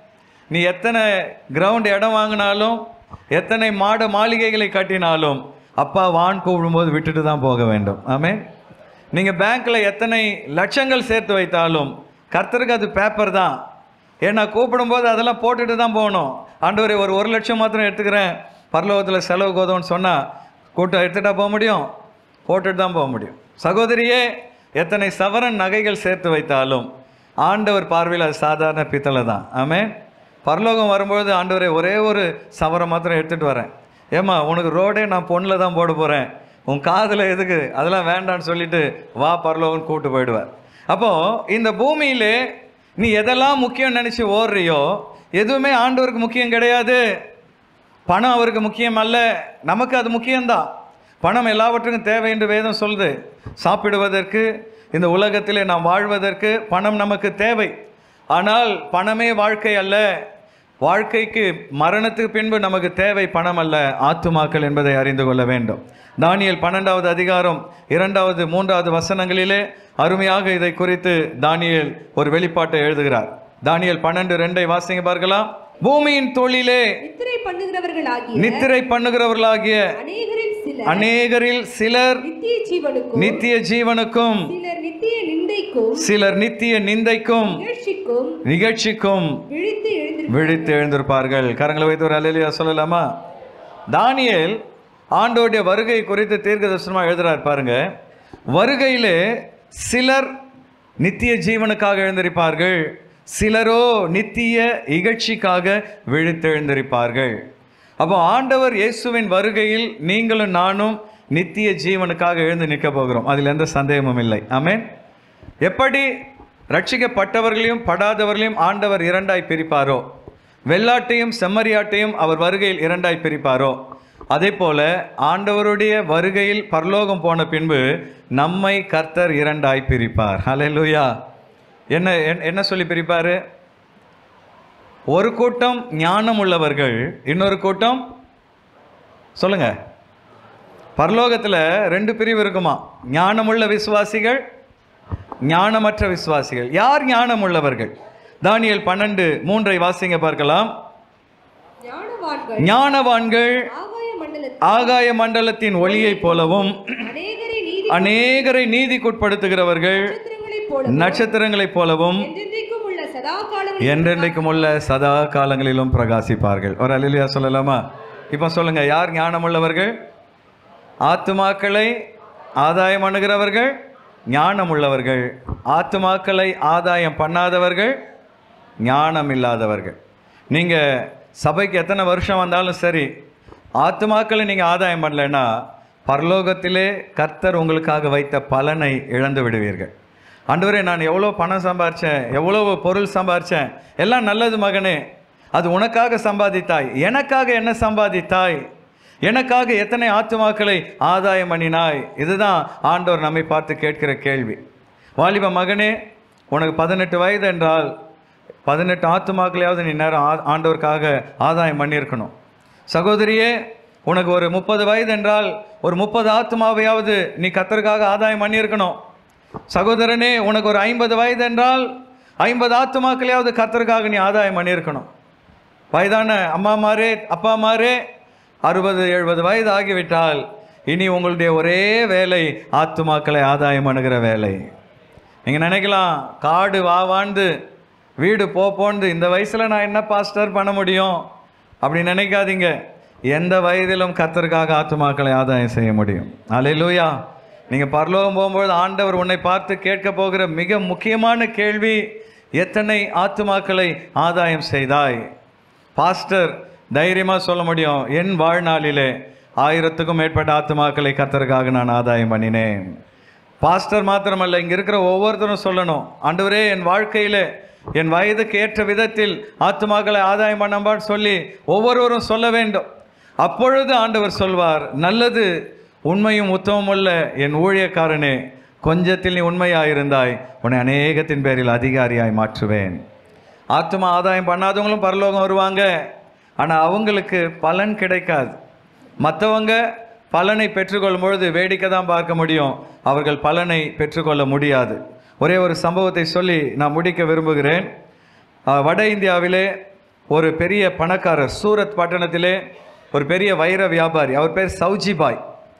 நீ எத்தனை கிரவுண்ட் இடம் வாங்கினாலும் எத்தனை மாட மாளிகைகளை கட்டினாலும் அப்பா வான் கூப்பிடும்போது விட்டுட்டு தான் போக வேண்டும் ஆமென் நீங்கள் பேங்க்கில் எத்தனை லட்சங்கள் சேர்த்து வைத்தாலும் கர்த்தருக்கு அது பேப்பர் தான் ஏன்னா கூப்பிடும்போது அதெல்லாம் போட்டுட்டு தான் போகணும் ஆண்டவரே ஒரு ஒரு லட்சம் மாத்திரம் எடுத்துக்கிறேன் பரலோகத்தில் செலவு கோதம்னு சொன்னால் கூட்டம் எடுத்துட்டா போக முடியும் போட்டுட்டு தான் போக முடியும் சகோதரியே எத்தனை சவரன் நகைகள் சேர்த்து வைத்தாலும் ஆண்டவர் பார்வையில் அது சாதாரண பித்தளை தான் ஆமென் பரலோகம் வரும்பொழுது ஆண்டவரே ஒரே ஒரு சவரம் மாத்திரம் எடுத்துகிட்டு வரேன் ஏம்மா உனக்கு ரோடே நான் பொண்ணில் தான் போட போகிறேன் உன் காதில் எதுக்கு அதெல்லாம் வேண்டான்னு சொல்லிட்டு வா பரலோகம்னு கூப்பிட்டு போயிடுவார் அப்போது இந்த பூமியிலே நீ எதெல்லாம் முக்கியம் நினச்சி ஓடுறியோ எதுவுமே ஆண்டவருக்கு முக்கியம் கிடையாது பணம் அவருக்கு முக்கியம் அல்ல நமக்கு அது முக்கியம்தான் பணம் எல்லாவற்றுக்கும் தேவை என்று வேதம் சொல்லுது சாப்பிடுவதற்கு இந்த உலகத்திலே நாம் வாழ்வதற்கு பணம் நமக்கு தேவை ஆனால் பணமே வாழ்க்கை அல்ல வாழ்க்கைக்கு மரணத்துக்கு பின்பு நமக்கு தேவை பணம் அல்ல ஆத்துமாக்கள் என்பதை அறிந்து கொள்ள வேண்டும் தானியல் பன்னெண்டாவது அதிகாரம் இரண்டாவது மூன்றாவது வசனங்களிலே அருமையாக இதை குறித்து தானியேல் ஒரு வெளிப்பாட்டை எழுதுகிறார் தானியேல் பன்னெண்டு ரெண்டை வாசிங்க பார்க்கலாம் பூமியின் தொழிலே நித்திரை பண்ணுகிறவர்களாகிய நித்திரை பண்ணுகிறவர்களாகிய அநேகரில் சிலர் அநேகரில் சிலர் நித்திய ஜீவனுக்கும் நித்திய ஜீவனுக்கும் சிலர் நித்திய நிந்தைக்கும் சிலர் நித்திய நிந்தைக்கும் நிகழ்ச்சிக்கும் நிகழ்ச்சிக்கும் விழித்து எழுந்திரு விழித்து எழுந்திருப்பார்கள் கரங்களை வைத்து ஒரு அலையிலியா சொல்லலாமா தானியேல் ஆண்டோடைய வருகை குறித்து தீர்க்க தரிசனமாக எழுதுறார் பாருங்க வருகையிலே சிலர் நித்திய ஜீவனுக்காக எழுந்திருப்பார்கள் சிலரோ நித்திய இகழ்ச்சிக்காக விழித்தெழுந்திருப்பார்கள் அப்போ ஆண்டவர் இயேசுவின் வருகையில் நீங்களும் நானும் நித்திய ஜீவனுக்காக எழுந்து நிற்க போகிறோம் அதில் எந்த சந்தேகமும் இல்லை ஆமென் எப்படி ரட்சிக்கப்பட்டவர்களையும் படாதவர்களையும் ஆண்டவர் இரண்டாய் பிரிப்பாரோ வெள்ளாட்டையும் செம்மறியாட்டையும் அவர் வருகையில் இரண்டாய் பிரிப்பாரோ அதே போல ஆண்டவருடைய வருகையில் பரலோகம் போன பின்பு நம்மை கர்த்தர் இரண்டாய் பிரிப்பார் ஹalleluya என்ன என்ன- என்ன சொல்லி பிரிப்பாரு ஒரு கூட்டம் ஞானம் உள்ளவர்கள் இன்னொரு கூட்டம் சொல்லுங்க பரலோகத்தில் ரெண்டு பிரிவு இருக்குமா ஞானமுள்ள விசுவாசிகள் ஞானமற்ற விசுவாசிகள் யார் ஞானம் உள்ளவர்கள் தானியேல் பன்னெண்டு மூன்றை வாசிங்க பார்க்கலாம் ஞானவான்கள் ஞானவான்கள் ஆகாய மண்டலத்தில் ஆகாய மண்டலத்தின் ஒளியைப் போலவும் அநேகரை நீதி அநேகரை நீதிக்குட்படுத்துகிறவர்கள் நட்சத்திரங்களைப் போல நட்சத்திரங்களைப் போலவும் என்றென்றைக்கும் உள்ள சதா காலம் என்றென்றைக்கும் உள்ள சதா காலங்களிலும் பிரகாசிப்பார்கள் ஒரு அலிலியா சொல்லலாமா இப்போ சொல்லுங்க யார் ஞானமுள்ளவர்கள் ஆத்துமாக்களை ஆதாயம் அணுகிறவர்கள் ஞானம் உள்ளவர்கள் ஆத்துமாக்களை ஆதாயம் பண்ணாதவர்கள் ஞானம் இல்லாதவர்கள் நீங்கள் சபைக்கு எத்தனை வருஷம் வந்தாலும் சரி ஆத்துமாக்களை நீங்கள் ஆதாயம் பண்ணலைன்னா பரலோகத்திலே கர்த்தர் உங்களுக்காக வைத்த பலனை இழந்து விடுவீர்கள் ஆண்டவரே நான் எவ்வளோ பணம் சம்பாரித்தேன் எவ்வளோ பொருள் சம்பாரித்தேன் எல்லாம் நல்லது மகனே அது உனக்காக சம்பாதித்தாய் எனக்காக என்ன சம்பாதித்தாய் எனக்காக எத்தனை ஆத்துமாக்களை ஆதாயம் பண்ணினாய் இதுதான் ஆண்டவர் நம்மை பார்த்து கேட்கிற கேள்வி வாலிப மகனே உனக்கு பதினெட்டு வயது என்றால் பதினெட்டு ஆத்துமாக்களையாவது நீ நேரம் ஆ- ஆண்டவருக்காக ஆதாயம் பண்ணியிருக்கணும் சகோதரியே உனக்கு ஒரு முப்பது வயது என்றால் ஒரு முப்பது ஆத்துமாவையாவது நீ கத்தருக்காக ஆதாயம் பண்ணியிருக்கணும் சகோதரனே உனக்கு ஒரு ஐம்பது வயது என்றால் ஐம்பது ஆத்துமாக்களையாவது கத்தருக்காக நீ ஆதாயம் பண்ணியிருக்கணும் வயதான அம்மாமாரே அப்பாமாரே அறுபது எழுபது வயது ஆகிவிட்டால் இனி உங்களுடைய ஒரே வேலை ஆத்துமாக்களை ஆதாயம் அணுகிற வேலை நீங்கள் நினைக்கலாம் காடு வா வாழ்ந்து வீடு போ போந்து இந்த வயசில் நான் என்ன பாஸ்டர் பண்ண முடியும் அப்படி நினைக்காதீங்க எந்த வயதிலும் கத்தருக்காக ஆத்துமாக்களை ஆதாயம் செய்ய முடியும் அலையிலூயா நீங்கள் பரலோகம் போகும்போது ஆண்டவர் உன்னை பார்த்து கேட்க போகிற மிக முக்கியமான கேள்வி எத்தனை ஆத்துமாக்களை ஆதாயம் செய்தாய் பாஸ்டர் தைரியமாக சொல்ல முடியும் என் வாழ்நாளிலே ஆயிரத்துக்கும் மேற்பட்ட ஆத்துமாக்களை கத்தருக்காக நான் ஆதாயம் பண்ணினேன் பாஸ்டர் மாத்திரமல்ல இங்கே இருக்கிற ஒவ்வொருத்தரும் சொல்லணும் ஆண்டவரே என் வாழ்க்கையில் என் வயதுக்கு ஏற்ற விதத்தில் ஆத்துமாக்களை ஆதாயம் பண்ணம்பான்னு சொல்லி ஒவ்வொருவரும் சொல்ல வேண்டும் அப்பொழுது ஆண்டவர் சொல்வார் நல்லது உண்மையும் உத்தமமுள்ள என் ஊழியக்காரனே கொஞ்சத்தில் நீ உண்மையாயிருந்தாய் உன்னை அநேகத்தின் பேரில் அதிகாரியாய் மாற்றுவேன் ஆத்துமா ஆதாயம் பண்ணாதவங்களும் பரலோகம் வருவாங்க ஆனால் அவங்களுக்கு பலன் கிடைக்காது மற்றவங்க பலனை பெற்றுக்கொள்ளும் பொழுது வேடிக்கை தான் பார்க்க முடியும் அவர்கள் பலனை பெற்றுக்கொள்ள முடியாது ஒரே ஒரு சம்பவத்தை சொல்லி நான் முடிக்க விரும்புகிறேன் அஹ், வட இந்தியாவிலே ஒரு பெரிய பணக்காரர் சூரத் பட்டணத்திலே ஒரு பெரிய வைர வியாபாரி அவர் பேர் சௌஜிபாய்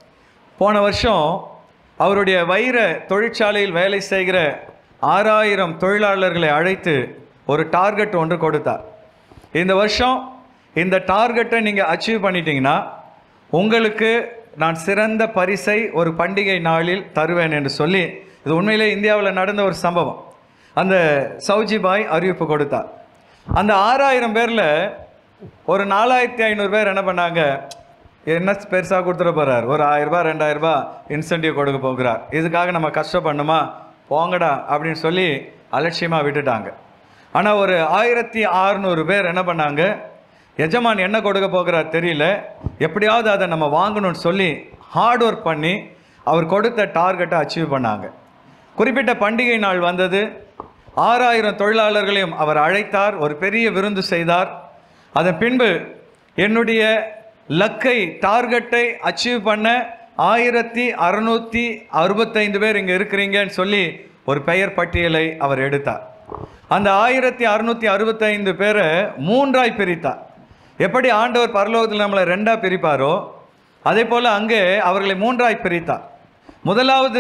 போன வருஷம் அவருடைய வைர தொழிற்சாலையில் வேலை செய்கிற ஆறாயிரம் தொழிலாளர்களை அழைத்து ஒரு டார்கெட் ஒன்று கொடுத்தார் இந்த வருஷம் இந்த டார்கெட்டை நீங்கள் அச்சீவ் பண்ணிட்டீங்கன்னா உங்களுக்கு நான் சிறந்த பரிசை ஒரு பண்டிகை நாளில் தருவேன் என்று சொல்லி இது உண்மையிலே இந்தியாவில் நடந்த ஒரு சம்பவம் அந்த சௌஜிபாய் அறிவிப்பு கொடுத்தார் அந்த ஆறாயிரம் பேரில் ஒரு நாலாயிரத்தி ஐநூறு பேர் என்ன பண்ணாங்க என்ன பெருசாக கொடுத்துட போகிறார் ஒரு ஆயிரரூபா ரெண்டாயிரரூபா இன்சென்டிவ் கொடுக்க போகிறார் இதுக்காக நம்ம கஷ்டப்படணுமா போங்கடா அப்படின்னு சொல்லி அலட்சியமாக விட்டுட்டாங்க ஆனால் ஒரு ஆயிரத்தி அறுநூறு பேர் என்ன பண்ணாங்க எஜமான் என்ன கொடுக்க போகிறார் தெரியல எப்படியாவது அதை நம்ம வாங்கணும்னு சொல்லி ஹார்ட் ஒர்க் பண்ணி அவர் கொடுத்த டார்கெட்டை அச்சீவ் பண்ணாங்க குறிப்பிட்ட பண்டிகை நாள் வந்தது ஆறாயிரம் தொழிலாளர்களையும் அவர் அழைத்தார் ஒரு பெரிய விருந்து செய்தார் அதன் பின்பு என்னுடைய லக்கை டார்கெட்டை அச்சீவ் பண்ண ஆயிரத்தி அறுநூற்றி அறுபத்தைந்து பேர் இங்கே இருக்கிறீங்கன்னு சொல்லி ஒரு பெயர் பட்டியலை அவர் எடுத்தார் அந்த ஆயிரத்தி அறுநூற்றி அறுபத்தைந்து பேரை மூன்றாய் பிரித்தார் எப்படி ஆண்டவர் பரலோகத்தில் நம்மளை ரெண்டாக பிரிப்பாரோ அதே போல் அங்கே அவர்களை மூன்றாய் பிரித்தார் முதலாவது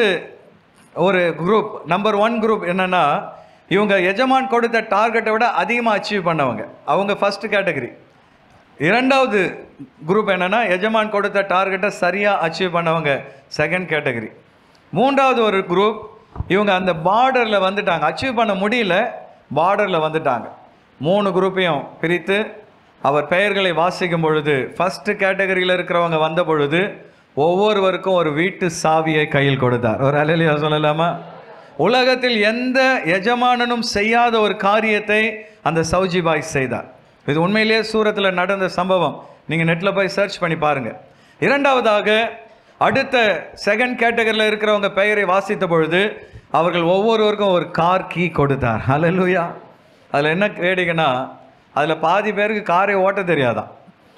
ஒரு குரூப் நம்பர் ஒன் குரூப் என்னன்னா இவங்க எஜமான் கொடுத்த டார்கெட்டை விட அதிகமாக அச்சீவ் பண்ணவங்க அவங்க ஃபர்ஸ்ட் கேட்டகரி இரண்டாவது குரூப் என்னன்னா எஜமான் கொடுத்த டார்கெட்டை சரியாக அச்சீவ் பண்ணவங்க செகண்ட் கேட்டகரி மூன்றாவது ஒரு குரூப் இவங்க அந்த பார்டரில் வந்துட்டாங்க அச்சீவ் பண்ண முடியல பார்டரில் வந்துட்டாங்க மூணு குரூப்பையும் பிரித்து அவர் பெயர்களை வாசிக்கும் பொழுது ஃபர்ஸ்ட் கேட்டகரியில் இருக்கிறவங்க வந்த பொழுது ஒவ்வொருவருக்கும் ஒரு வீட்டு சாவியை கையில் கொடுத்தார் ஒரு அலையிலையா சொல்லலாமா உலகத்தில் எந்த எஜமானனும் செய்யாத ஒரு காரியத்தை அந்த சௌஜிபாய் செய்தார் இது உண்மையிலேயே சூரத்தில் நடந்த சம்பவம் நீங்கள் நெட்டில் போய் சர்ச் பண்ணி பாருங்கள் இரண்டாவதாக அடுத்த செகண்ட் கேட்டகரியில் இருக்கிறவங்க பெயரை வாசித்த பொழுது அவர்கள் ஒவ்வொருவருக்கும் ஒரு கார் கீ கொடுத்தார் ஹalleluya அதில் என்ன வேடிக்கைன்னா அதில் பாதி பேருக்கு காரை ஓட்ட தெரியாதான்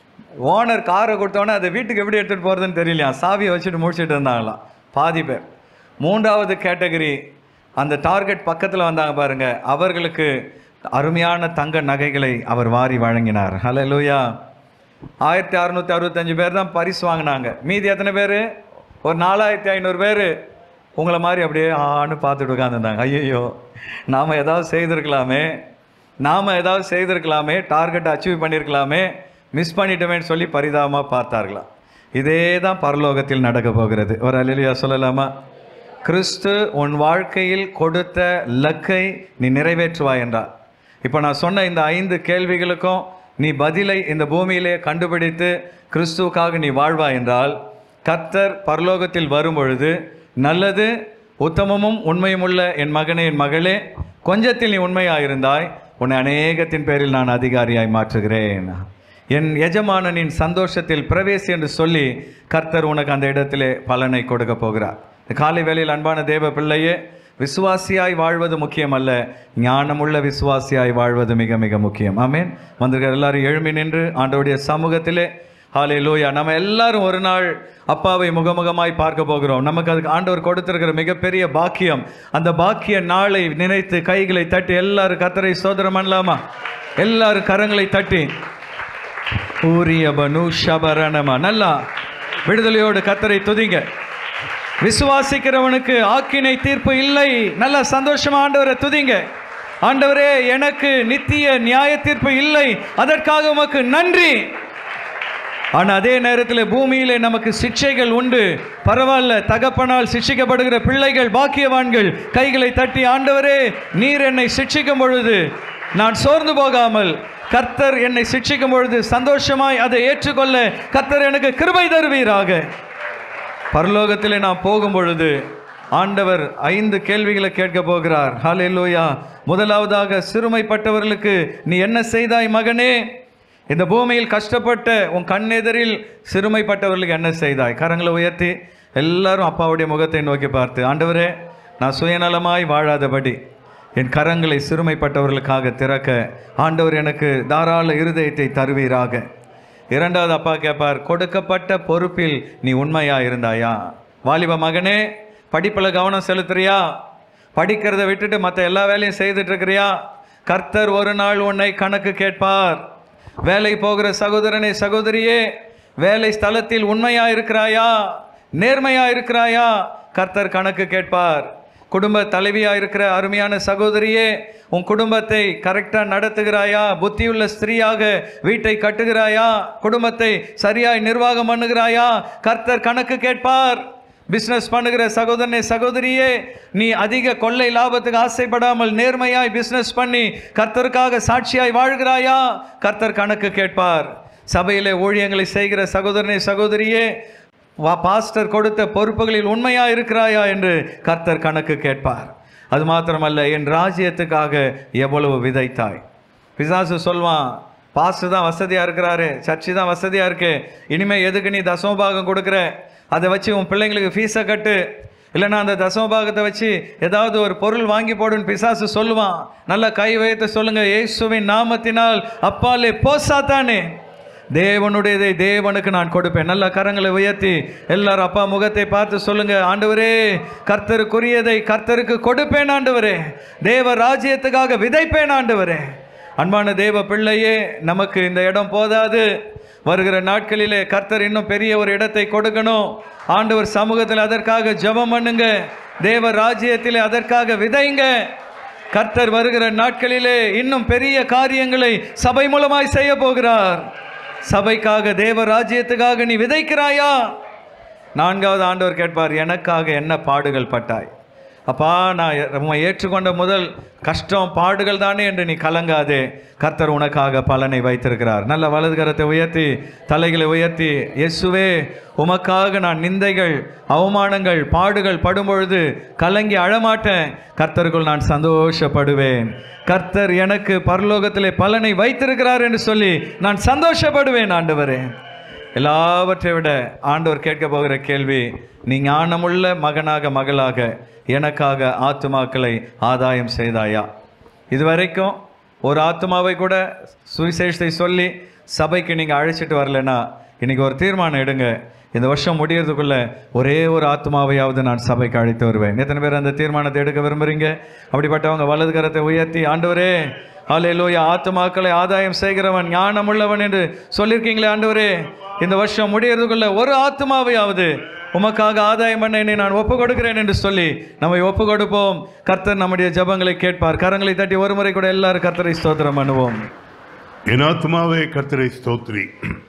ஓனர் காரை கொடுத்தோன்னே அதை வீட்டுக்கு எப்படி எடுத்துகிட்டு போகிறதுன்னு தெரியலையா சாவியை வச்சுட்டு முடிச்சுட்டு இருந்தாங்களாம் பாதி பேர் மூன்றாவது கேட்டகரி அந்த டார்கெட் பக்கத்தில் வந்தாங்க பாருங்க அவர்களுக்கு அருமையான தங்க நகைகளை அவர் வாரி வழங்கினார் ஹalleluya ஆயிரத்தி அறுநூற்றி அறுபத்தஞ்சு பேர் தான் பரிசு வாங்கினாங்க மீதி எத்தனை பேர் ஒரு நாலாயிரத்தி ஐநூறு பேர் உங்களை மாதிரி அப்படியே ஆன்னு பார்த்துட்டு உட்காந்துருந்தாங்க ஐயோ நாம் ஏதாவது செய்திருக்கலாமே நாம் ஏதாவது செய்திருக்கலாமே டார்கெட்டை அச்சீவ் பண்ணியிருக்கலாமே மிஸ் பண்ணிட்டோமேன்னு சொல்லி பரிதாபமாக பார்த்தார்களாம் இதே தான் பரலோகத்தில் நடக்க போகிறது ஒரு அலிலியா சொல்லலாமா கிறிஸ்து உன் வாழ்க்கையில் கொடுத்த லக்கை நீ நிறைவேற்றுவாய் என்றார் இப்போ நான் சொன்ன இந்த ஐந்து கேள்விகளுக்கும் நீ பதிலை இந்த பூமியிலே கண்டுபிடித்து கிறிஸ்துவுக்காக நீ வாழ்வாய் என்றால் கர்த்தர் பரலோகத்தில் வரும் பொழுது நல்லது உத்தமமும் உண்மையுமுள்ள என் மகனே என் மகளே கொஞ்சத்தில் நீ உண்மையாயிருந்தாய் உன்னை அநேகத்தின் பேரில் நான் அதிகாரியாய் மாற்றுகிறேன் என் எஜமானனின் சந்தோஷத்தில் பிரவேசி என்று சொல்லி கர்த்தர் உனக்கு அந்த இடத்திலே பலனை கொடுக்க போகிறார் இந்த காலை வேளையில் அன்பான தேவ பிள்ளையே விசுவாசியாய் வாழ்வது முக்கியம் அல்ல ஞானமுள்ள விசுவாசியாய் வாழ்வது மிக மிக முக்கியம் ஆமேன் வந்திருக்கிற எல்லாரும் எழுமி நின்று ஆண்டவருடைய சமூகத்திலே ஹாலே லூயா நம்ம எல்லாரும் ஒரு நாள் அப்பாவை முகமுகமாய் பார்க்க போகிறோம் நமக்கு அதுக்கு ஆண்டவர் கொடுத்திருக்கிற மிகப்பெரிய பாக்கியம் அந்த பாக்கிய நாளை நினைத்து கைகளை தட்டி எல்லாரும் கத்தரை சோதரம் பண்ணலாமா எல்லாரும் கரங்களை தட்டி ஊரியபனு ஷபரணமா நல்லா விடுதலையோடு கத்தரை துதிங்க விசுவாசிக்கிறவனுக்கு ஆக்கினை தீர்ப்பு இல்லை நல்ல சந்தோஷமா ஆண்டவரை துதிங்க ஆண்டவரே எனக்கு நித்திய நியாய தீர்ப்பு இல்லை அதற்காக உமக்கு நன்றி ஆனா அதே நேரத்தில் பூமியிலே நமக்கு சிக்ஷைகள் உண்டு பரவாயில்ல தகப்பனால் சிக்ஷிக்கப்படுகிற பிள்ளைகள் பாக்கியவான்கள் கைகளை தட்டி ஆண்டவரே நீர் என்னை சிக்ஷிக்கும் பொழுது நான் சோர்ந்து போகாமல் கர்த்தர் என்னை சிக்ஷிக்கும் பொழுது சந்தோஷமாய் அதை ஏற்றுக்கொள்ள கர்த்தர் எனக்கு கிருபை தருவீராக பரலோகத்திலே நான் போகும் பொழுது ஆண்டவர் ஐந்து கேள்விகளை கேட்க போகிறார் ஹalleluya முதலாவதாக சிறுமைப்பட்டவர்களுக்கு நீ என்ன செய்தாய் மகனே இந்த பூமியில் கஷ்டப்பட்ட உன் கண்ணெதிரில் சிறுமைப்பட்டவர்களுக்கு என்ன செய்தாய் கரங்களை உயர்த்தி எல்லாரும் அப்பாவுடைய முகத்தை நோக்கி பார்த்து ஆண்டவரே நான் சுயநலமாய் வாழாதபடி என் கரங்களை சிறுமைப்பட்டவர்களுக்காக திறக்க ஆண்டவர் எனக்கு தாராள இருதயத்தை தருவீராக இரண்டாவது அப்பா கேட்பார் கொடுக்கப்பட்ட பொறுப்பில் நீ உண்மையா இருந்தாயா வாலிப மகனே படிப்பில் கவனம் செலுத்துறியா படிக்கிறத விட்டுட்டு மற்ற எல்லா வேலையும் செய்துட்டு இருக்கிறியா கர்த்தர் ஒரு நாள் உன்னை கணக்கு கேட்பார் வேலை போகிற சகோதரனே சகோதரியே வேலை ஸ்தலத்தில் உண்மையா இருக்கிறாயா நேர்மையா இருக்கிறாயா கர்த்தர் கணக்கு கேட்பார் குடும்ப தலைவியா இருக்கிற அருமையான சகோதரியே உன் குடும்பத்தை கரெக்டா நடத்துகிறாயா புத்தியுள்ள ஸ்திரீயாக வீட்டை கட்டுகிறாயா குடும்பத்தை சரியாய் நிர்வாகம் பண்ணுகிறாயா கர்த்தர் கணக்கு கேட்பார் பிஸ்னஸ் பண்ணுகிற சகோதரனே சகோதரியே நீ அதிக கொள்ளை லாபத்துக்கு ஆசைப்படாமல் நேர்மையாய் பிஸ்னஸ் பண்ணி கர்த்தருக்காக சாட்சியாய் வாழ்கிறாயா கர்த்தர் கணக்கு கேட்பார் சபையிலே ஊழியங்களை செய்கிற சகோதரனே சகோதரியே வா பாஸ்டர் கொடுத்த பொறுப்புகளில் உண்மையா இருக்கிறாயா என்று கர்த்தர் கணக்கு கேட்பார் அது மாத்திரமல்ல என் ராஜ்யத்துக்காக எவ்வளவு விதைத்தாய் பிசாசு சொல்வான் பாஸ்டர் தான் வசதியாக இருக்கிறாரு சர்ச்சு தான் வசதியாக இருக்கு இனிமே எதுக்கு நீ தசமபாகம் கொடுக்குற அதை வச்சு உன் பிள்ளைங்களுக்கு ஃபீஸை கட்டு இல்லைன்னா அந்த தசமபாகத்தை வச்சு ஏதாவது ஒரு பொருள் வாங்கி போடுன்னு பிசாசு சொல்லுவான் நல்லா கை வைத்து சொல்லுங்க இயேசுவின் நாமத்தினால் அப்பாலே போசாத்தானே தேவனுடையதை தேவனுக்கு நான் கொடுப்பேன் நல்ல கரங்களை உயர்த்தி எல்லாரும் அப்பா முகத்தை பார்த்து சொல்லுங்க ஆண்டவரே கர்த்தருக்குரியதை கர்த்தருக்கு கொடுப்பேன் ஆண்டவரே தேவ ராஜ்யத்துக்காக விதைப்பேன் ஆண்டவரே அன்பான தேவ பிள்ளையே நமக்கு இந்த இடம் போதாது வருகிற நாட்களிலே கர்த்தர் இன்னும் பெரிய ஒரு இடத்தை கொடுக்கணும் ஆண்டவர் சமூகத்தில் அதற்காக ஜெபம் பண்ணுங்க தேவ ராஜ்யத்திலே அதற்காக விதைங்க கர்த்தர் வருகிற நாட்களிலே இன்னும் பெரிய காரியங்களை சபை மூலமாய் செய்ய போகிறார் சபைக்காக தேவ ராஜ்யத்துக்காக நீ விதைக்கிறாயா நான்காவது ஆண்டவர் கேட்பார் எனக்காக என்ன பாடுகள் பட்டாய் அப்பா நான் எ- உம்மை ஏற்றுக்கொண்ட முதல் கஷ்டம் பாடுகள் தானே என்று நீ கலங்காதே கர்த்தர் உனக்காக பலனை வைத்திருக்கிறார் நல்ல வலது கரத்தை உயர்த்தி தலைகளை உயர்த்தி இயேசுவே உமக்காக நான் நிந்தைகள் அவமானங்கள் பாடுகள் படும்பொழுது கலங்கி அழமாட்டேன் கர்த்தருக்குள் நான் சந்தோஷப்படுவேன் கர்த்தர் எனக்கு பரலோகத்திலே பலனை வைத்திருக்கிறார் என்று சொல்லி நான் சந்தோஷப்படுவேன் ஆண்டவரே எல்லாவற்றை விட ஆண்டவர் கேட்க போகிற கேள்வி நீ ஞானமுள்ள மகனாக மகளாக எனக்காக ஆத்துமாக்களை ஆதாயம் செய்தாயா இதுவரைக்கும் ஒரு ஆத்துமாவை கூட சுவிசேஷத்தை சொல்லி சபைக்கு நீங்கள் அழைச்சிட்டு வரலனா இன்னைக்கு ஒரு தீர்மானம் எடுங்க இந்த வருஷம் முடியறதுக்குள்ள ஒரே ஒரு ஆத்மாவையாவது நான் சபைக்கு அழைத்து வருவேன் எத்தனை பேர் அந்த தீர்மானத்தை எடுக்க விரும்புறீங்க அப்படிப்பட்டவங்க வலது கரத்தை உயர்த்தி ஆண்டவரே ஹalleluya ஆத்துமாக்களை ஆதாயம் செய்கிறவன் ஞானமுள்ளவன் என்று சொல்லியிருக்கீங்களே ஆண்டவரே இந்த வருஷம் முடியறதுக்குள்ள ஒரு ஆத்மாவையாவது உமக்காக ஆதாயம் பண்ண என்னை நான் ஒப்பு கொடுக்கிறேன் என்று சொல்லி நம்மை ஒப்பு கொடுப்போம் கர்த்தர் நம்முடைய ஜெபங்களை கேட்பார் கரங்களை தட்டி ஒரு முறை கூட எல்லாரும் கர்த்தரை ஸ்தோத்திரம் பண்ணுவோம் என் ஆத்மாவே கர்த்தரை ஸ்தோத்ரி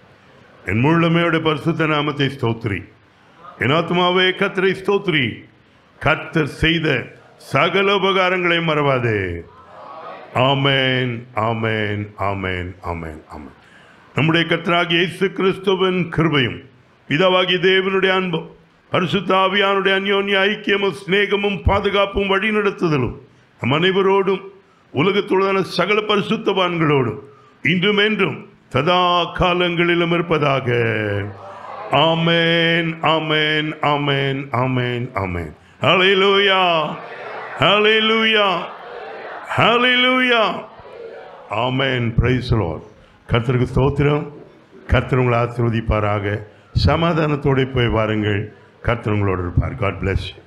என் முழுமையோட பரிசுத்த நாமத்தை ஸ்தோத்ரி என் ஆத்மாவே கர்த்தரை ஸ்தோத்ரி கர்த்தர் செய்த சகல உபகாரங்களை மறவாதே ஆமென் ஆமென் ஆமென் ஆமென் ஆமென் நம்முடைய கர்த்தராகிய இயேசு கிறிஸ்துவின் கிருபையும் பிதாவாகிய தேவனுடைய அன்பும் பரிசுத்த ஆவியானுடைய அந்யோன்ய ஐக்கியமும் சிநேகமும் பாதுகாப்பும் வழிநடத்துதலும் நம் அனைவரோடும் உலகத்துடனான சகல பரிசுத்தவான்களோடும் இன்றும் என்றும் சதா காலங்களிலும் இருப்பதாக ஆமென் ஆமென் ஆமென் ஆமென் ஆமென் ஹalleluya ஹalleluya ஹalleluya ஆமென் பிரைஸ் லார்ட் கர்த்தருக்கு ஸ்தோத்திரம் கர்த்தர் உங்களை ஆசீர்வதிப்பாராக சமாதானத்தோடு போய் வாருங்கள் கர்த்தர் உங்களோடு இருப்பார் காட் bless you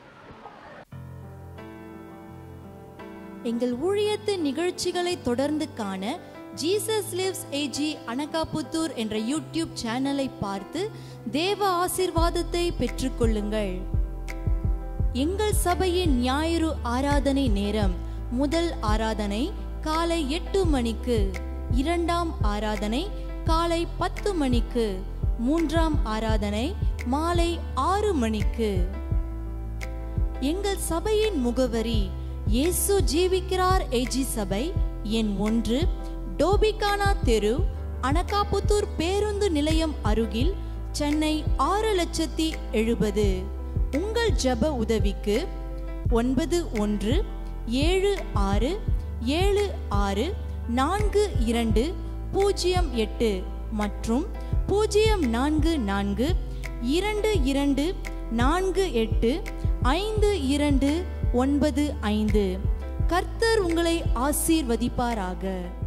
எங்கள் ஊழியத்தின் நிகழ்ச்சிகளை தொடர்ந்து காண ஜீசஸ் லிவ்ஸ் ஏஜி அனகாபுத்தூர் என்ற யூடியூப் சேனலை பார்த்து தேவ ஆசீர்வாதத்தை பெற்றுக்கொள்ளுங்கள் எங்கள் சபையின் ஞாயிறு ஆராதனை நேரம் முதல் ஆராதனை காலை எட்டு மணிக்கு இரண்டாம் ஆராதனை காலை பத்து மணிக்கு மூன்றாம் ஆராதனை மாலை ஆறு மணிக்கு எங்கள் சபையின் முகவரி இயேசு ஜீவிக்கிறார் ஏஜி சபை எண் ஒன்று டோபிகானா தெரு அனகாபுத்தூர் பேருந்து நிலையம் அருகில் சென்னை ஆறு லட்சத்தி எழுபது உங்கள் ஜெப உதவிக்கு ஒன்பது ஒன்று ஏழு ஆறு ஏழு ஆறு நான்கு இரண்டு பூஜ்ஜியம் எட்டு மற்றும் பூஜ்ஜியம் நான்கு நான்கு இரண்டு இரண்டு நான்கு எட்டு ஐந்து இரண்டு ஒன்பது ஐந்து கர்த்தர் உங்களை ஆசீர்வதிப்பாராக